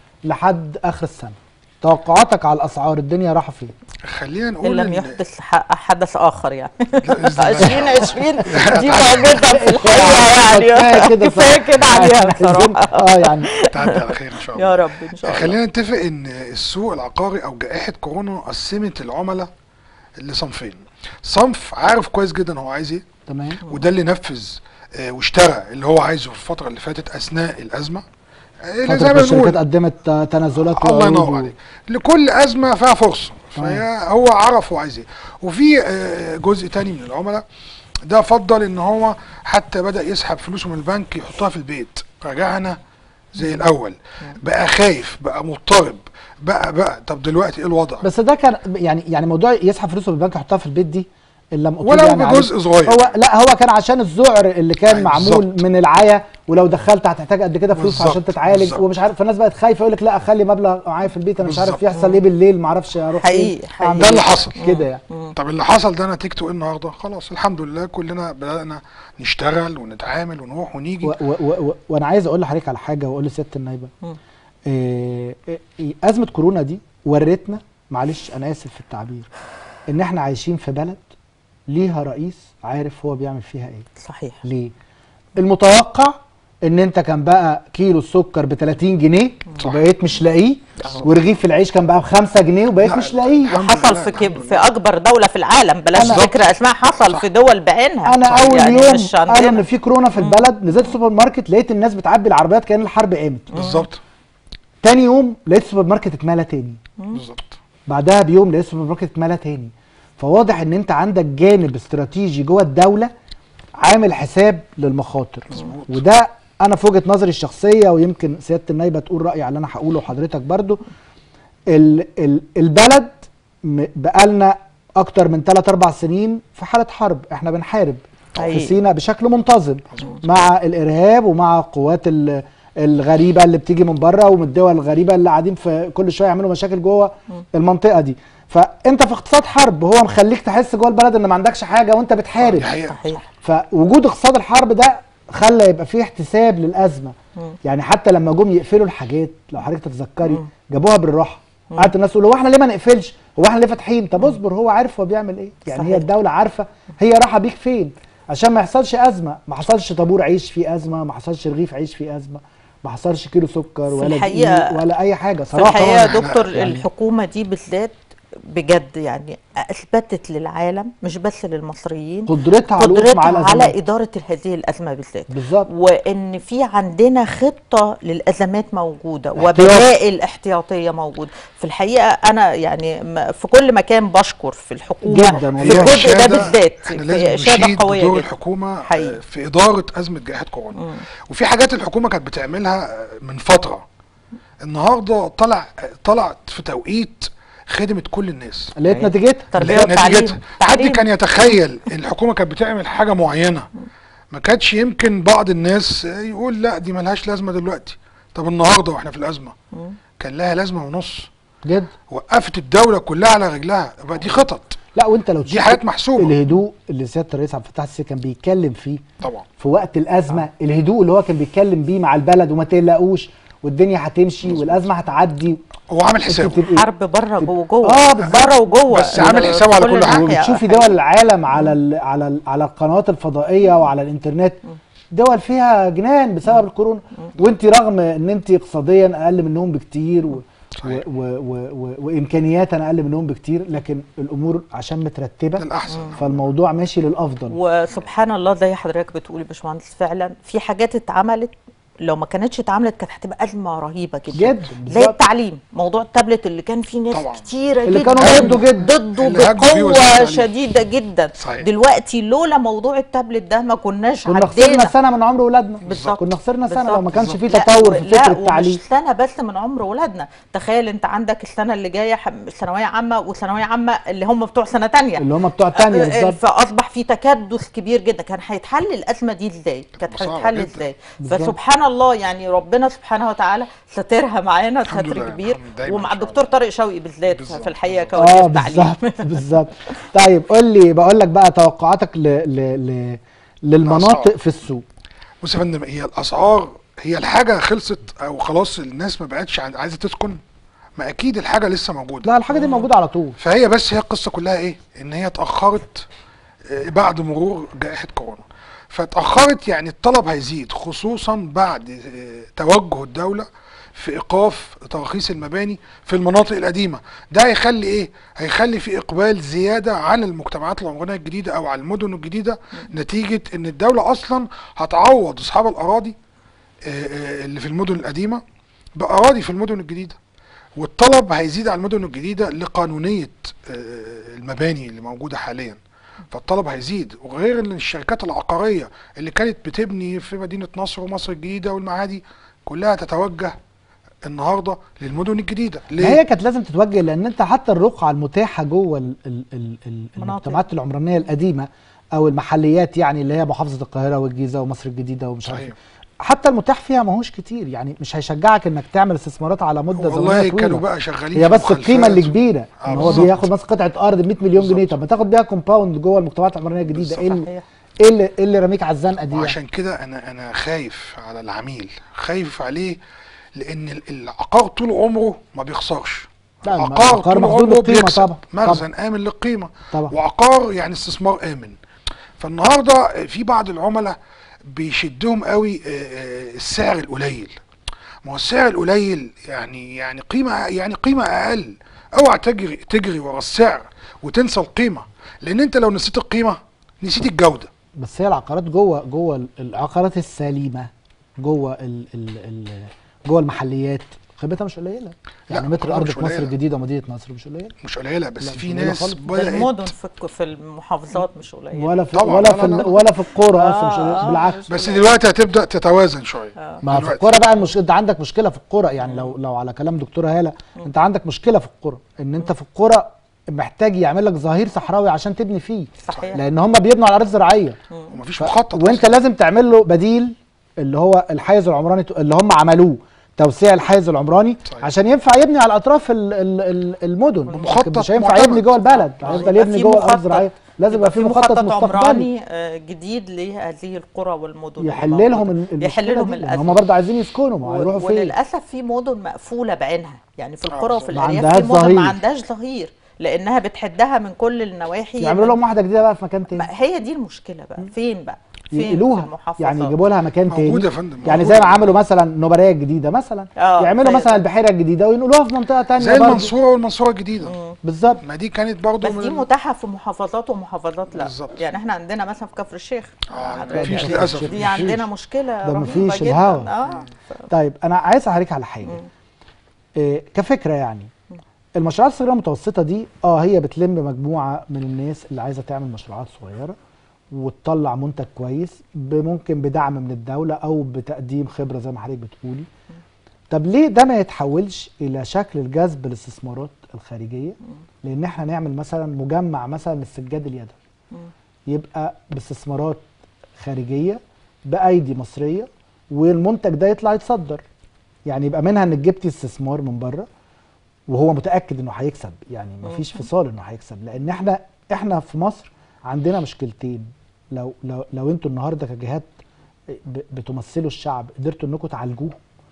لحد اخر السنه توقعاتك على الاسعار الدنيا رايحه فين خلينا ان نقول لم إن- يحدث ح- حدث اخر يعني بإذن الله. 2020 دي معجزه في الحقيقه يعني كفايه كده كفايه كده عليها عايزين- بصراحه اه يعني تعدي على خير ان شاء الله يا رب ان شاء الله خلينا نتفق ان السوق العقاري او جائحه كورونا قسمت العملاء لصنفين صنف عارف كويس جدا هو عايز ايه تمام وده اللي نفذ آه، واشترى اللي هو عايزه في الفتره اللي فاتت اثناء الازمه آه، اللي زي فتره ما الشركات بنقول قدمت آه، تنازلات الله وعروض ينور و- عليك لكل ازمه فيها فرصه تمام. فهي هو عرف هو عايز ايه وفي آه، جزء تاني من العملاء ده فضل ان هو حتى بدا يسحب فلوسه من البنك يحطها في البيت رجعنا زي الاول بقى خايف بقى مضطرب بقى بقى طب دلوقتي ايه الوضع بس ده كان يعني يعني موضوع يسحب فلوسه من البنك يحطها في البيت دي اللي لما ولو يعني عليه. بجزء صغير. هو لا هو كان عشان الذعر اللي كان أيوة معمول بالظبط. من العيا ولو دخلت هتحتاج قد كده فلوس بالظبط، عشان تتعالج بالظبط. ومش عارف فالناس بقت خايفه يقول لك لا اخلي مبلغ معايا في البيت انا مش عارف بالظبط. يحصل ايه بالليل ما اعرفش اروح حقيقي- فين حقيقي. أعمل ده اللي إيه. حصل. كده يعني طب اللي حصل ده نتيجته ايه النهارده خلاص الحمد لله كلنا بدانا نشتغل ونتعامل ونروح ونيجي و و و و وانا عايز اقول لحضرتك على حاجه واقول لسياده النايبه مم. إيه إيه ازمه كورونا دي ورتنا معلش انا اسف في التعبير ان احنا عايشين في بلد ليها رئيس عارف هو بيعمل فيها ايه صحيح ليه المتوقع ان انت كان بقى كيلو السكر ب 30 جنيه صح. وبقيت مش لاقيه أهو. ورغيف العيش كان بقى ب 5 جنيه وبقيت لا، مش لاقيه الحمد حصل لله، في الحمد كب... لله. في اكبر دوله في العالم بلاش أنا- ذكر اسماء حصل صح. في دول بعينها انا اول يعني يوم مش قالوا عندنا. ان في كورونا في البلد نزلت السوبر ماركت لقيت الناس بتعبي العربيات كان الحرب قامت بالظبط تاني يوم لقيت السوبر ماركت اتملى تاني بالظبط بعدها بيوم لقيت السوبر ماركت اتملى تاني فواضح ان انت عندك جانب استراتيجي جوه الدوله عامل حساب للمخاطر مظبوط. وده انا في وجهه نظري الشخصيه ويمكن سياده النايبه تقول راي على اللي انا هقوله وحضرتك برضو ال ال البلد م- بقالنا اكتر من 3 4 سنين في حاله حرب احنا بنحارب في حقيقي. سيناء بشكل منتظم مظبوط. مع الارهاب ومع القوات ال- الغريبه اللي بتيجي من بره ومن الدول الغريبه اللي قاعدين في كل شويه يعملوا مشاكل جوه المنطقه دي فانت في اقتصاد حرب هو مخليك تحس جوه البلد ان ما عندكش حاجه وانت بتحارب دي حقيقه صحيح فوجود اقتصاد الحرب ده خلى يبقى فيه احتساب للازمه يعني حتى لما جم يقفلوا الحاجات لو حضرتك تتذكري جابوها بالراحه قعدت الناس تقول هو احنا ليه ما نقفلش هو احنا ليه فاتحين طب اصبر هو عارف هو بيعمل ايه يعني صحيح. هي الدوله عارفه هي رايحه بيك فين عشان ما يحصلش ازمه ما حصلش طابور عيش فيه ازمه ما حصلش رغيف عيش فيه ازمه ما حصلش كيلو سكر ولا الحقيقة- دقيق ولا اي حاجه في صراحه الحقيقه يا طبعاً إحنا دكتور يعني- الحكومه دي بالذات بجد يعني اثبتت للعالم مش بس للمصريين قدرتها على الوقوف مع قدرتها الازمات على اداره هذه الازمه بالذات بالظبط وان في عندنا خطه للازمات موجوده احتياط. وبدائل احتياطيه موجوده في الحقيقه انا يعني م- في كل مكان بشكر في الحكومه جداً في والله. الجزء ده إشادة- بالذات احنا في لازم اشاده نشيد قويه بدور جدا الحكومه حقيقي. آه، في اداره ازمه جائحه كورونا وفي حاجات الحكومه كانت بتعملها آه، من فتره النهارده طلع طلعت في توقيت خدمت كل الناس لقيت أيوة. نتيجتها تربية لقيت وتعليم. نتيجتها حد تعليم. كان يتخيل ان الحكومه كانت بتعمل حاجه معينه ما كانش يمكن بعض الناس آه، يقول لا دي ملهاش لازمه دلوقتي طب النهارده واحنا في الازمه كان لها لازمه ونص جد وقفت الدوله كلها على رجلها يبقى دي خطط لا وانت لو دي تشوف حاجات محسوبه الهدوء اللي سياده الرئيس عبد الفتاح السيسي كان بيتكلم فيه طبعا في وقت الازمه الهدوء اللي هو كان بيتكلم بيه مع البلد وما تقلقوش والدنيا هتمشي والازمه هتعدي هو عامل انت حسابه تبقي- حرب بره جوه جوه آه، بالظبط. بره وجوه بس عامل حسابه على كل ناحية. حاجة. وبتشوفي دول العالم على ال على ال على القنوات الفضائيه وعلى الانترنت دول فيها جنان بسبب الكورونا وانت رغم ان انت اقتصاديا اقل منهم بكتير و و صحيح. و و و وامكانيات اقل منهم بكتير لكن الامور عشان مترتبه للاحسن فالموضوع ماشي للافضل وسبحان الله زي حضرتك بتقولي يا باشمهندس فعلا في حاجات اتعملت لو ما كانتش اتعملت كانت هتبقى ازمه رهيبه جدا جدا زي بالظبط. التعليم موضوع التابلت اللي كان فيه ناس طبعاً. كتيره اللي جدا كانوا ضده جدا. ضده اللي هاجموا فيه وزير بقوه التعليم. شديده جدا صحيح. دلوقتي لولا موضوع التابلت ده ما كناش كنا خسرنا عدينا سنه من عمر اولادنا بالظبط. كنا خسرنا سنه بالظبط. لو ما كانش في لا، تطور في لا، فكر ومش التعليم سنه بس من عمر ولادنا تخيل انت عندك السنه اللي جايه ح- ثانويه عامه وثانويه عامه اللي هم بتوع سنه تانية اللي هم بتوع الثانيه آه، آه، بالظبط فاصبح في تكدس كبير جدا كان هيتحل الازمه دي ازاي كانت صعبة هتتحل جدا. ازاي بالظبط. فسبحان الله يعني ربنا سبحانه وتعالى سترها معانا الحمد ستر لله، كبير الحمد دايما ومع إن شاء الدكتور الله. طارق شوقي بالذات بالظبط. في الحقيقه اه كواليس تعليم بالظبط بالظبط طيب قول لي بقول لك بقى توقعاتك ل ل ل للمناطق الأسعار. في السوق بص يا فندم هي الاسعار هي الحاجه خلصت او خلاص الناس ما بقتش عايز- عايزه تسكن ما اكيد الحاجه لسه موجوده لا الحاجه دي موجوده على طول فهي بس هي القصه كلها ايه ان هي اتاخرت آه، بعد مرور جائحه كورونا فاتاخرت يعني الطلب هيزيد خصوصا بعد آه، توجه الدوله في ايقاف تراخيص المباني في المناطق القديمه ده هيخلي ايه هيخلي في اقبال زياده على المجتمعات العمرانيه الجديده او على المدن الجديده نتيجه ان الدوله اصلا هتعوض اصحاب الاراضي آه، آه، اللي في المدن القديمه باراضي في المدن الجديده والطلب هيزيد على المدن الجديده لقانونيه آه، المباني اللي موجوده حاليا فالطلب هيزيد وغير ان الشركات العقاريه اللي كانت بتبني في مدينه نصر ومصر الجديده والمعادي كلها تتوجه النهارده للمدن الجديده ما ليه؟ هي كانت لازم تتوجه لان انت حتى الرقعه المتاحه جوه ال- ال- ال- ال- مناطق. المجتمعات العمرانيه القديمه او المحليات يعني اللي هي محافظه القاهره والجيزه ومصر الجديده ومش عارف صحيح. إيه. حتى المتاح فيها ماهوش كتير يعني مش هيشجعك انك تعمل استثمارات على مده والله زمنيه كانوا طويله بقى شغالين هي في بس القيمه اللي مخالفات. كبيره آه، ان هو بالظبط. بياخد مثلا قطعه ارض ب 100 مليون جنيه بالظبط. طب ما تاخد بيها كومباوند جوه المجتمعات العمرانيه الجديده ايه اللي- صحيح. ايه اللي ايه اللي راميك على الزنقه دي يعني؟ وعشان كده انا انا خايف على العميل خايف عليه لان ال- العقار طول عمره ما بيخسرش لا، العقار العقار طول محدود عمره بالقيمة بيكسب طبعا. مخزن امن للقيمه طبعا. وعقار يعني استثمار امن فالنهارده في بعض العملاء بيشدهم قوي آه، آه، السعر القليل ما هو السعر القليل يعني يعني قيمه يعني قيمه اقل اوعى تجري تجري ورا السعر وتنسى القيمه لان انت لو نسيت القيمه نسيت الجوده بس هي العقارات جوه جوه ال- العقارات السليمه جوه ال ال ال جوه المحليات قيمتها مش قليله يعني لا، متر طبعاً ارض مش في مصر قليلة. الجديده ومدينه نصر مش قليله مش قليله بس لا، مش في قليلة ناس خالص. ده بدات المدن في الك- في المحافظات مش قليل ولا في طبعاً، ولا لا، في لا، ال- لا. ولا في القرى اصلا مش آه، قليلة. آه، بالعكس مش بس قليل. دلوقتي هتبدا تتوازن شويه ما في دلوقتي. القرى بقى المشكله انت عندك مشكله في القرى يعني لو لو على كلام دكتوره هاله انت عندك مشكله في القرى ان انت في القرى محتاج يعمل لك ظهير صحراوي عشان تبني فيه صحيح. لان هم بيبنوا على ارض زراعيه ومفيش ف... مخطط وانت أصلاً. لازم تعمل له بديل اللي هو الحيز العمراني اللي هم عملوه توسيع الحيز العمراني صحيح. عشان ينفع يبني على اطراف ال ال ال المدن بمخطط مش هينفع معتمد. يبني جوه البلد آه، هيفضل يبقى يبني في جوه الارض مخطط- الزراعيه لازم يبقى في مخطط مستقبلي عمراني آه، جديد لهذه القرى والمدن اللي يحل موجودة. لهم ال- المشكلة يحل لهم دي، لأن الازمه هم برضه عايزين يسكنوا ما و- هيروحوا فين وللاسف في مدن مقفوله بعينها يعني في القرى وفي بالظبط. ما الارياف عندهاش في مدن ظهير. ما عندهاش ظهير لانها بتحدها من كل النواحي يعملوا من- لهم واحده جديده بقى في مكان تاني ما هي دي المشكله بقى فين بقى فين في ينقلوها المحافظات يعني يجيبوا لها مكان تاني موجودة يا فندم، يعني موجودة. زي ما عملوا مثلا نوباريه الجديده مثلا آه، يعملوا زي- مثلا البحيره الجديده وينقلوها في منطقه تانية زي برضه. المنصوره والمنصوره الجديده بالظبط ما دي كانت برضه بس دي متاحه في محافظات ومحافظات لا بالظبط. يعني احنا عندنا مثلا في كفر الشيخ آه، حضرتك مفيش يعني للأسف. دي مفيش. عندنا مشكله ده رهيبه مفيش جدا الهوا. اه طيب انا عايز اسالك على حاجه إيه كفكره يعني المشروعات الصغيره المتوسطه دي اه هي بتلم مجموعه من الناس اللي عايزه تعمل مشروعات صغيره وتطلع منتج كويس ب- ممكن بدعم من الدوله او بتقديم خبره زي ما حضرتك بتقولي طب ليه ده ما يتحولش الى شكل الجذب الاستثمارات الخارجيه لان احنا نعمل مثلا مجمع مثلا للسجاد اليدوي يبقى باستثمارات خارجيه بايدي مصريه والمنتج ده يطلع يتصدر يعني يبقى منها انك جبتي استثمار من بره وهو متاكد انه هيكسب يعني مفيش فصال انه هيكسب لان احنا احنا في مصر عندنا مشكلتين لو لو لو انتوا النهارده كجهات ب- بتمثلوا الشعب قدرتوا انكم تعالجوه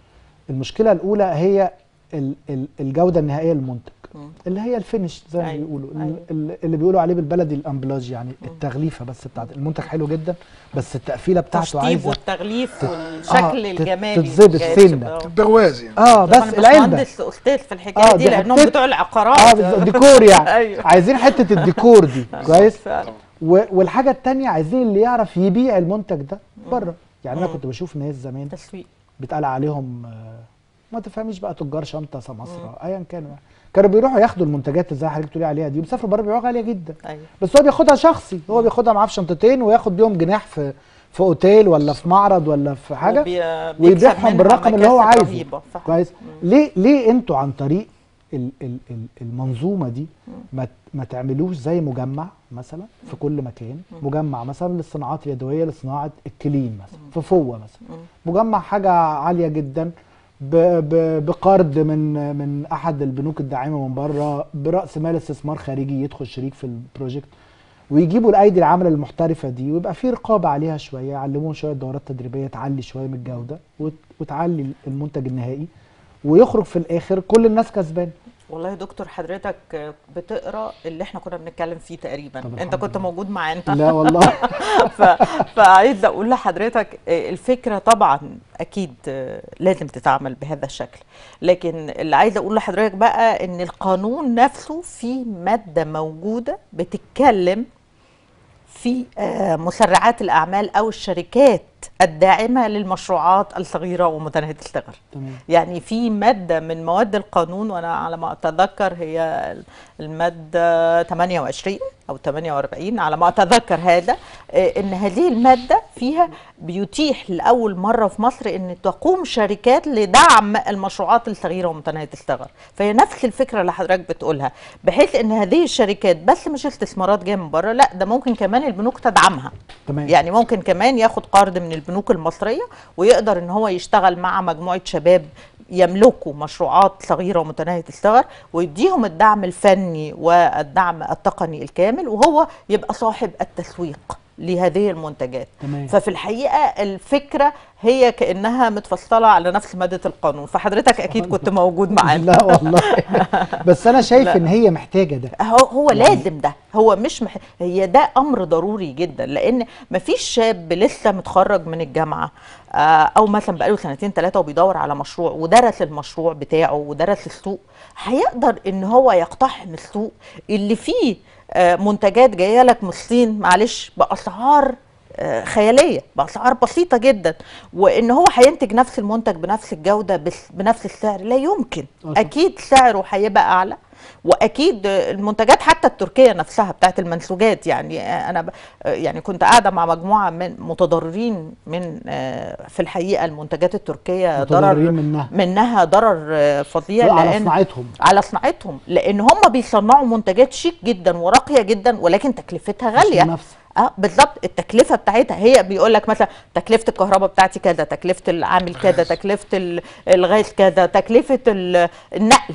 المشكله الاولى هي ال- ال- الجوده النهائيه للمنتج اللي هي الفينش زي ما أيوة، بيقولوا ال- أيوة. ال- اللي بيقولوا عليه بالبلدي الامبلاج يعني التغليفه بس بتاعت المنتج حلو جدا بس التقفيله بتاعته التشطيب عايزه والتغليف آه، والشكل تت- الجمالي تتظبط الجاذب. سنة. آه. برواز يعني اه طبعاً بس العلبه باشمهندس استاذ في الحكايه آه، دي دي لانهم حطيت- بتوع العقارات اه بالظبط، ديكور يعني أيوة. عايزين حته الديكور دي كويس فعلا. و- والحاجه التانية عايزين اللي يعرف يبيع المنتج ده بره يعني انا كنت بشوف ناس زمان تسويق بيتقال عليهم آه، ما تفهميش بقى تجار شنطه سمسره ايا كانوا يعني. كانوا بيروحوا ياخدوا المنتجات اللي زي حضرتك بتقولي عليها دي وبيسافروا بره بيبيعوها غاليه جدا ايوه بس هو بياخدها شخصي هو بياخدها معاه في شنطتين وياخد بيهم جناح في في اوتيل ولا في معرض ولا في حاجه وبي- بيكسب ويبيعهم منها بالرقم اللي هو مكاسب عايزه رهيبة. صح. كويس ليه ليه انتوا عن طريق ال ال ال المنظومه دي ما ت- ما تعملوش زي مجمع مثلا في كل مكان مجمع مثلا للصناعات اليدويه لصناعه الكلين مثلا في فوه مثلا مجمع حاجه عاليه جدا ب ب بقرض من من احد البنوك الداعمه من بره براس مال استثمار خارجي يدخل شريك في البروجكت ويجيبوا الايدي العامله المحترفه دي ويبقى في رقابه عليها شويه يعلموهم شويه دورات تدريبيه تعلي شويه من الجوده وت- وتعلي المنتج النهائي ويخرج في الاخر كل الناس كسبان والله يا دكتور حضرتك بتقرا اللي احنا كنا بنتكلم فيه تقريبا طب انت الحمد كنت لله. موجود معانا لا والله ف... فعايزه اقول لحضرتك آه، الفكره طبعا اكيد آه، لازم تتعمل بهذا الشكل لكن اللي عايزه اقول لحضرتك بقى ان القانون نفسه فيه ماده موجوده بتتكلم في آه، مسرعات الاعمال او الشركات الداعمه للمشروعات الصغيره ومتناهيه الصغر تمام يعني في مادة من مواد القانون وأنا على ما أتذكر هي المادة 28 أو 48 على ما أتذكر هذا آه، إن هذه المادة فيها بيتيح لأول مرة في مصر إن تقوم شركات لدعم المشروعات الصغيرة ومتناهية الصغر فهي نفس الفكرة اللي حضرتك بتقولها بحيث إن هذه الشركات بس مش استثمارات جاية من بره لا ده ممكن كمان البنوك تدعمها تمام يعني ممكن كمان ياخد قرض من البنوك المصرية ويقدر ان هو يشتغل مع مجموعة شباب يملكوا مشروعات صغيرة ومتناهية الصغر ويديهم الدعم الفني والدعم التقني الكامل وهو يبقى صاحب التسويق لهذه المنتجات تمام ففي الحقيقة الفكرة هي كأنها متفصلة على نفس مادة القانون فحضرتك أكيد كنت موجود معانا لا والله بس انا شايف ان هي محتاجه ده هو هو لازم ده هو مش مح... هي ده امر ضروري جدا لان مفيش شاب لسه متخرج من الجامعه آه، او مثلا بقاله سنتين ثلاثه وبيدور على مشروع ودرس المشروع بتاعه ودرس السوق هيقدر ان هو يقتحم السوق اللي فيه آه، منتجات جايه لك من الصين معلش باسعار آه، خياليه باسعار بسيطه جدا وان هو هينتج نفس المنتج بنفس الجوده بس بنفس السعر لا يمكن آه طبعاً. اكيد سعره هيبقى اعلى واكيد المنتجات حتى التركيه نفسها بتاعت المنسوجات يعني انا ب- يعني كنت قاعده مع مجموعه من متضررين من آه، في الحقيقه المنتجات التركيه متضررين ضرر منها منها ضرر آه، فظيع على لان صناعتهم على صناعتهم لان هم بيصنعوا منتجات شيك جدا وراقيه جدا ولكن تكلفتها غاليه المنافسة. اه بالظبط التكلفه بتاعتها هي بيقول لك مثلا تكلفه الكهرباء بتاعتي كذا تكلفه العامل كذا الغاز. تكلفه ال- الغاز كذا تكلفه ال- النقل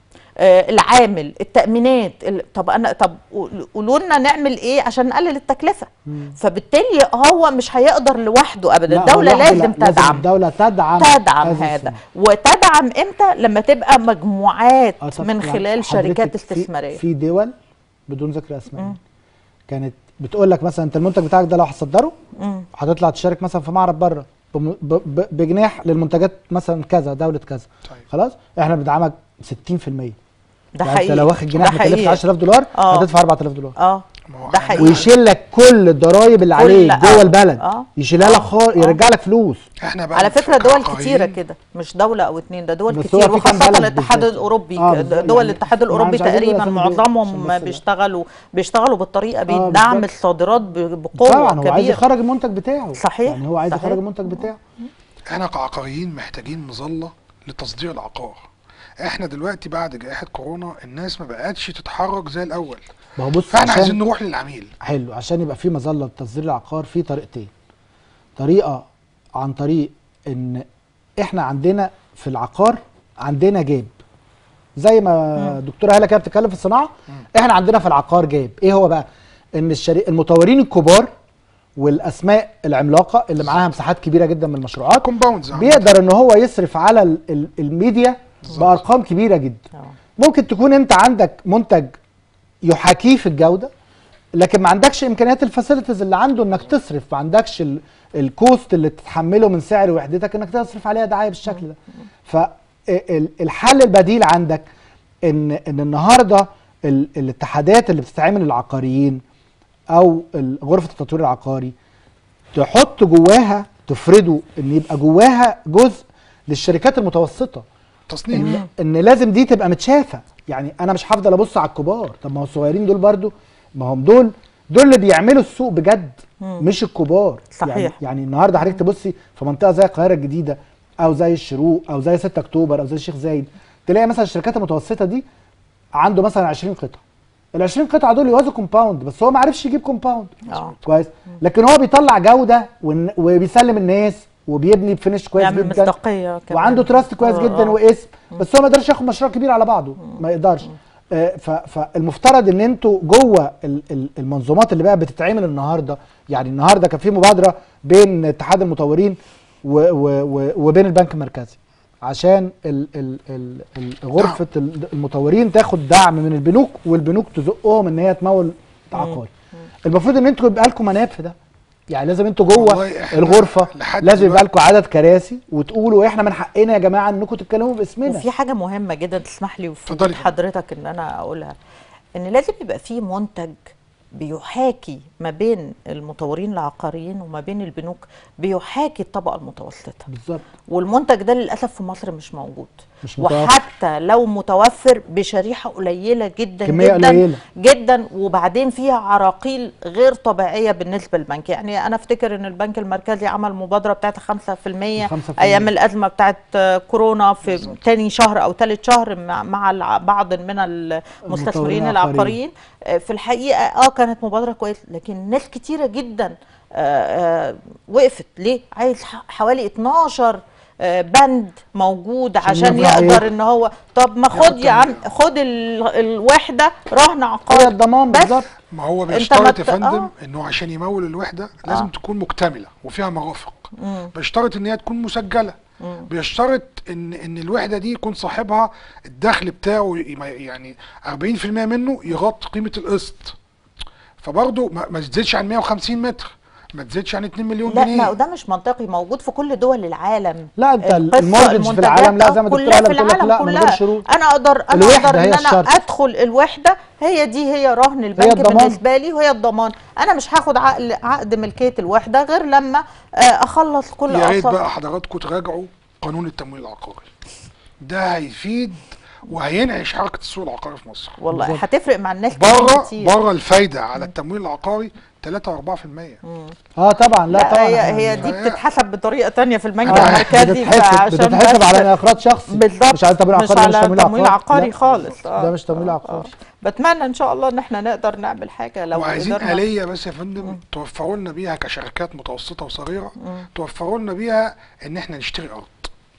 آه، العامل التامينات ال- طب انا طب قول- قولوا لنا نعمل ايه عشان نقلل التكلفه مم. فبالتالي هو مش هيقدر لوحده ابدا لا، هو الدوله لوحده لازم لا، تدعم الدوله تدعم تدعم هذا هذا الصناعة. وتدعم امتى لما تبقى مجموعات آه، طب من يعني خلال شركات حضرتك في- استثماريه في دول بدون ذكر اسماء مم. كانت بتقول لك مثلا انت المنتج بتاعك ده لو هتصدره مم. هتطلع تشارك مثلا في معرض بره بم- ب- ب- بجناح للمنتجات مثلا كذا دوله كذا طيب خلاص احنا بندعمك 60% ده يعني حقيقي انت لو واخد ده جناح مكلفك حقيقي. 10000 دولار آه. هتدفع 4000 دولار اه ما هو ده إحنا- حقيقي ويشيل لك كل الضرايب اللي عليك كل- جوه آه. البلد آه. يشيلها لك خالص آه. يرجع لك فلوس احنا بقى على فكره دول كعقاريين كتيره كده مش دوله او اتنين ده دول بس هو كتير في كام وخاصه بلد الاتحاد بالذات. الاوروبي آه، ك- بالظبط. دول يعني الاتحاد ما الاوروبي مش عايزين تقريبا نقول أسامي دول عشان معظمهم بس لا. بيشتغلوا بيشتغلوا بالطريقه دي آه، دعم بالظبط. الصادرات ب- بقوه طبعا هو عايز كبيره يخرج المنتج بتاعه صحيح، يعني هو عايز صحيح. يخرج المنتج بتاعه احنا كعقاريين محتاجين مظله لتصدير العقار احنا دلوقتي بعد جائحه كورونا الناس ما بقتش تتحرك زي الاول ما هو بص فاحنا عايزين عشان نروح للعميل حلو عشان يبقى في مظله لتصدير العقار في طريقتين طريقه عن طريق ان احنا عندنا في العقار عندنا جاب زي ما دكتوره هاله كده بتتكلم في الصناعه احنا عندنا في العقار جاب ايه هو بقى ان الشري... المطورين الكبار والاسماء العملاقه اللي معاها مساحات كبيره جدا من المشروعات كومباوندز بيقدر ان هو يصرف على ال- ال- الميديا بارقام كبيره جدا آه. ممكن تكون انت عندك منتج يحاكيه في الجوده لكن ما عندكش امكانيات الفاسيلتيز اللي عنده انك تصرف ما عندكش ال- الكوست اللي تتحمله من سعر وحدتك انك تصرف عليها دعايه بالشكل ده فالحل البديل عندك ان ان النهارده ال- الاتحادات اللي بتستعمل العقاريين او ال- غرفه التطوير العقاري تحط جواها تفرضه ان يبقى جواها جزء للشركات المتوسطه تصنيف ان, إن لازم دي تبقى متشافه يعني انا مش هفضل ابص على الكبار طب ما هو الصغيرين دول برضو ما هم دول دول اللي بيعملوا السوق بجد مش الكبار صحيح. يعني, يعني النهارده حضرتك تبصي في منطقه زي القاهره الجديده او زي الشروق او زي 6 اكتوبر او زي الشيخ زايد تلاقي مثلا الشركات المتوسطه دي عنده مثلا 20 قطعه ال 20 قطعه دول يوازوا كومباوند بس هو ما عرفش يجيب كومباوند اه كويس لكن هو بيطلع جوده ون- وبيسلم الناس وبيبني بفينش كويس يعمل جدا مصداقيه كمان وعنده تراست كويس آه، جدا آه. واسم بس هو ما يقدرش ياخد مشروع كبير على بعضه ما يقدرش آه، ف- فالمفترض ان انتوا جوه ال- ال- المنظومات اللي بقى بتتعمل النهارده يعني النهارده كان في مبادره بين اتحاد المطورين و و و وبين البنك المركزي عشان ال ال ال ال غرفه ال- المطورين تاخد دعم من البنوك والبنوك تزقهم ان هي تمول عقاري المفروض ان انتوا يبقى لكم مناب في ده يعني لازم انتوا جوه والله إحنا الغرفه لحد لازم يبقى دلوقتي- لكم عدد كراسي وتقولوا احنا من حقنا يا جماعه انكم تتكلموا باسمنا وفي حاجه مهمه جدا تسمح لي وفي اتفضلي. وجود حضرتك ان انا اقولها ان لازم يبقى في منتج بيحاكي ما بين المطورين العقاريين وما بين البنوك بيحاكي الطبقه المتوسطه بالظبط والمنتج ده للاسف في مصر مش موجود مش متوفر. وحتى لو متوفر بشريحه قليله جدا كمية جدا قليلة. جدا وبعدين فيها عراقيل غير طبيعيه بالنسبه للبنك يعني انا افتكر ان البنك المركزي عمل مبادره بتاعت 5% 5% ايام الازمه بتاعت كورونا في تاني شهر او ثالث شهر مع, مع الع- بعض من المستثمرين العقاريين. العقاريين آه، في الحقيقه اه كانت مبادره كويسه لكن ناس كتيره جدا آه، آه، وقفت ليه عايز ح- حوالي 12 آه، بند موجود عشان عشان يرفع يقدر إيه؟ ان هو طب ما ياخد خد يا عم تمويل. خد ال- الوحده رهن هي عقار الضمان بس بالظبط ما هو أنت بيشترط ما يا ت- فندم آه. انه عشان يمول الوحده لازم آه. تكون مكتمله وفيها مرافق مم. بيشترط ان هي تكون مسجله مم. بيشترط ان ان الوحده دي يكون صاحبها الدخل بتاعه ي- يعني 40% منه يغطي قيمه القسط فبرضه ما ما تزيدش عن 150 متر ما تزيدش عن 2 مليون لا جنيه ما ده مش منطقي موجود في كل دول العالم لا، أنت القصة، المورجج في المنتجات، العالم، لا، آه، زي ما الدكتورة كلها هلا في بتقول لك العالم لا، من غير كلها شروط. انا اقدر انا الوحدة اقدر هي ان انا الشرط. ادخل الوحده هي دي هي رهن البنك الضمان. بالنسبه لي وهي الضمان انا مش هاخد عقل عقد ملكيه الوحده غير لما آه، اخلص كل يا ريت اقساط بقى حضراتكم تراجعوا قانون التمويل العقاري ده هيفيد وهينعش حركه السوق العقاري في مصر والله بالظبط. هتفرق مع الناس كتير بره كتير بره الفايده على التمويل العقاري 3 و4% اه طبعا لا, لا طبعا هي إحنا- هي دي هي- بتتحسب بطريقه تانية في البنك آه، المركزي بتتحسب فعشان بتتحسب بس- على افراد شخصي بالظبط مش على تمويل مش عقاري على تمويل عقاري لا، خالص آه. ده مش تمويل آه، عقاري آه. بتمنى ان شاء الله ان احنا نقدر نعمل حاجه لو وعايزين قدرنا آلية بس يا فندم توفروا لنا بيها كشركات متوسطة وصغيرة توفروا لنا بيها ان احنا نشتري ارض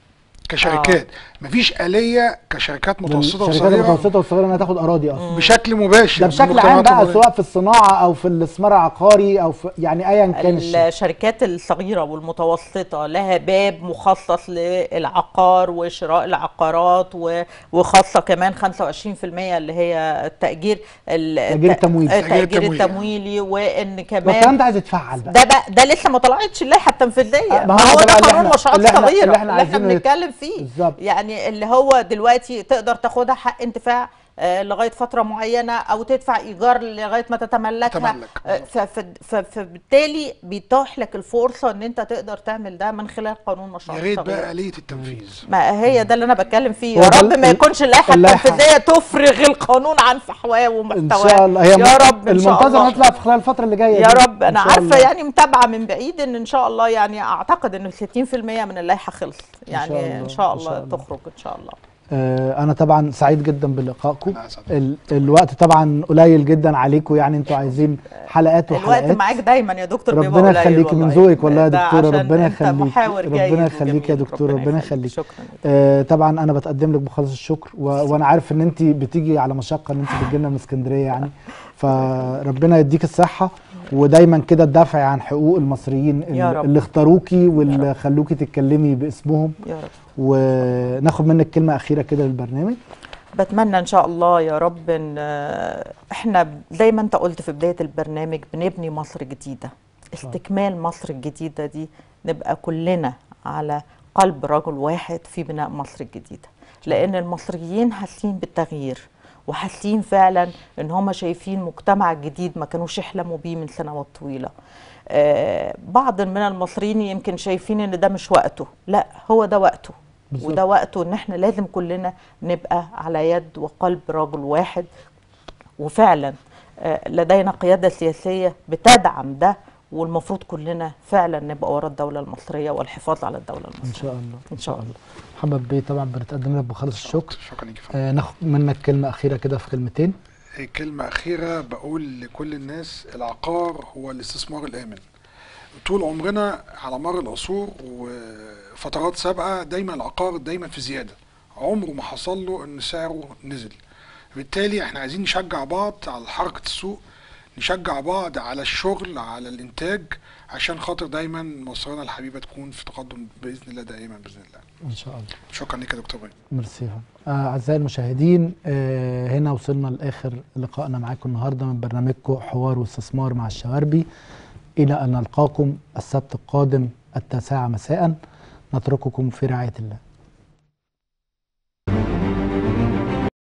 كشركات مفيش آلية كشركات متوسطة الشركات وصغيرة المتوسطه والصغيره انها تاخد اراضي اصلا بشكل مباشر ده من بشكل عام المجتمعات بقى المدنية. سواء في الصناعه او في الاستثمار العقاري او في يعني ايا كان الشيء الشركات الصغيرة والمتوسطة لها باب مخصص للعقار وشراء العقارات و- وخاصة كمان 25% اللي هي التأجير ال- تأجير التمويل. آه، تأجير تأجير التمويل. التمويلي وإن والكلام كمان ده عايز يتفعل بقى ده بقى ده لسه ما طلعتش اللائحه التنفيذيه آه، ما هو ده بقى اللي قانون إحنا- مشروعات اللي إحنا- صغيره اللي إحنا اللي احنا عايزينه يت- بنتكلم فيه بالظبط. يعني اللي هو دلوقتي تقدر تاخدها حق انتفاع آه، لغايه فتره معينه او تدفع ايجار لغايه ما تتملكها تتملك. آه، ف- ف- ف- فبالتالي بيتاح لك الفرصه ان انت تقدر تعمل ده من خلال قانون يا مشروعات ريت صغيره بقى آلية التنفيذ ما هي ده اللي انا بتكلم فيه هو يا ده رب ما ال- يكونش اللائحه اللائحة. التنفيذيه تفرغ القانون عن فحواه ان ومحتواه شاء الله هي يا م- رب ان شاء المنتظر الله هتطلع في خلال الفتره اللي جايه يا دي. رب إن انا شاء عارفه الله. يعني متابعه من بعيد ان ان شاء الله يعني اعتقد ان 60% من اللائحه خلصت يعني الله، ان شاء إن الله, شاء الله. تخرج ان شاء الله آه، انا طبعا سعيد جدا بلقائكم أنا أسعد. ال الوقت طبعا قليل جدا عليكم يعني انتوا عايزين حلقات الوقت وحلقات معاك دايما يا دكتور بيبقى ربنا قليل يخليكي من والله. ذوقك والله يا ده دكتورة، عشان ربنا أنت يخليك. محاور ربنا جيد يخليك يا وجميل. دكتورة، ربنا يخليك. شكرا آه، طبعا انا بتقدم لك بخالص الشكر و... وانا عارف ان انت بتيجي على مشقه ان انت بتجي لنا من اسكندريه يعني فربنا يديك الصحه ودايما كده تدافعي عن حقوق المصريين يا ال- رب. اللي اختاروكي واللي خلوكي تتكلمي باسمهم يا رب وناخد منك كلمه اخيره كده للبرنامج بتمنى ان شاء الله يا رب ان آه، احنا زي ما انت قلت في بدايه البرنامج بنبني مصر جديده استكمال مصر الجديده دي نبقى كلنا على قلب رجل واحد في بناء مصر الجديده لان المصريين حاسين بالتغيير وحاسين فعلا ان هم شايفين مجتمع جديد ما كانوش يحلموا بيه من سنوات طويله آه، بعض من المصريين يمكن شايفين ان ده مش وقته لا هو ده وقته بالظبط. وده وقته ان احنا لازم كلنا نبقى على يد وقلب رجل واحد وفعلا آه، لدينا قيادة سياسية بتدعم ده والمفروض كلنا فعلا نبقى ورا الدولة المصرية والحفاظ على الدولة ان المصرية شاء الله إن شاء الله. محمد بيه طبعا بنتقدم لك بخالص الشكر شكرا ليك يا فندم. آه ناخد منك كلمه اخيره كده في كلمتين كلمة أخيرة بقول لكل الناس العقار هو الاستثمار الآمن طول عمرنا على مر العصور وفترات سابقة دايما العقار دايما في زيادة عمره ما حصل له إن سعره نزل بالتالي احنا عايزين نشجع بعض على حركة السوق نشجع بعض على الشغل على الإنتاج عشان خاطر دايما مصرنا الحبيبة تكون في تقدم بإذن الله دائما بإذن الله ان شاء الله شكرا لك يا دكتور إبراهيم ميرسي يا فندم. آه، اعزائي المشاهدين آه هنا وصلنا لاخر لقائنا معاكم النهارده من برنامجكم حوار واستثمار مع الشواربي الى ان نلقاكم السبت القادم التاسعه مساء نترككم في رعايه الله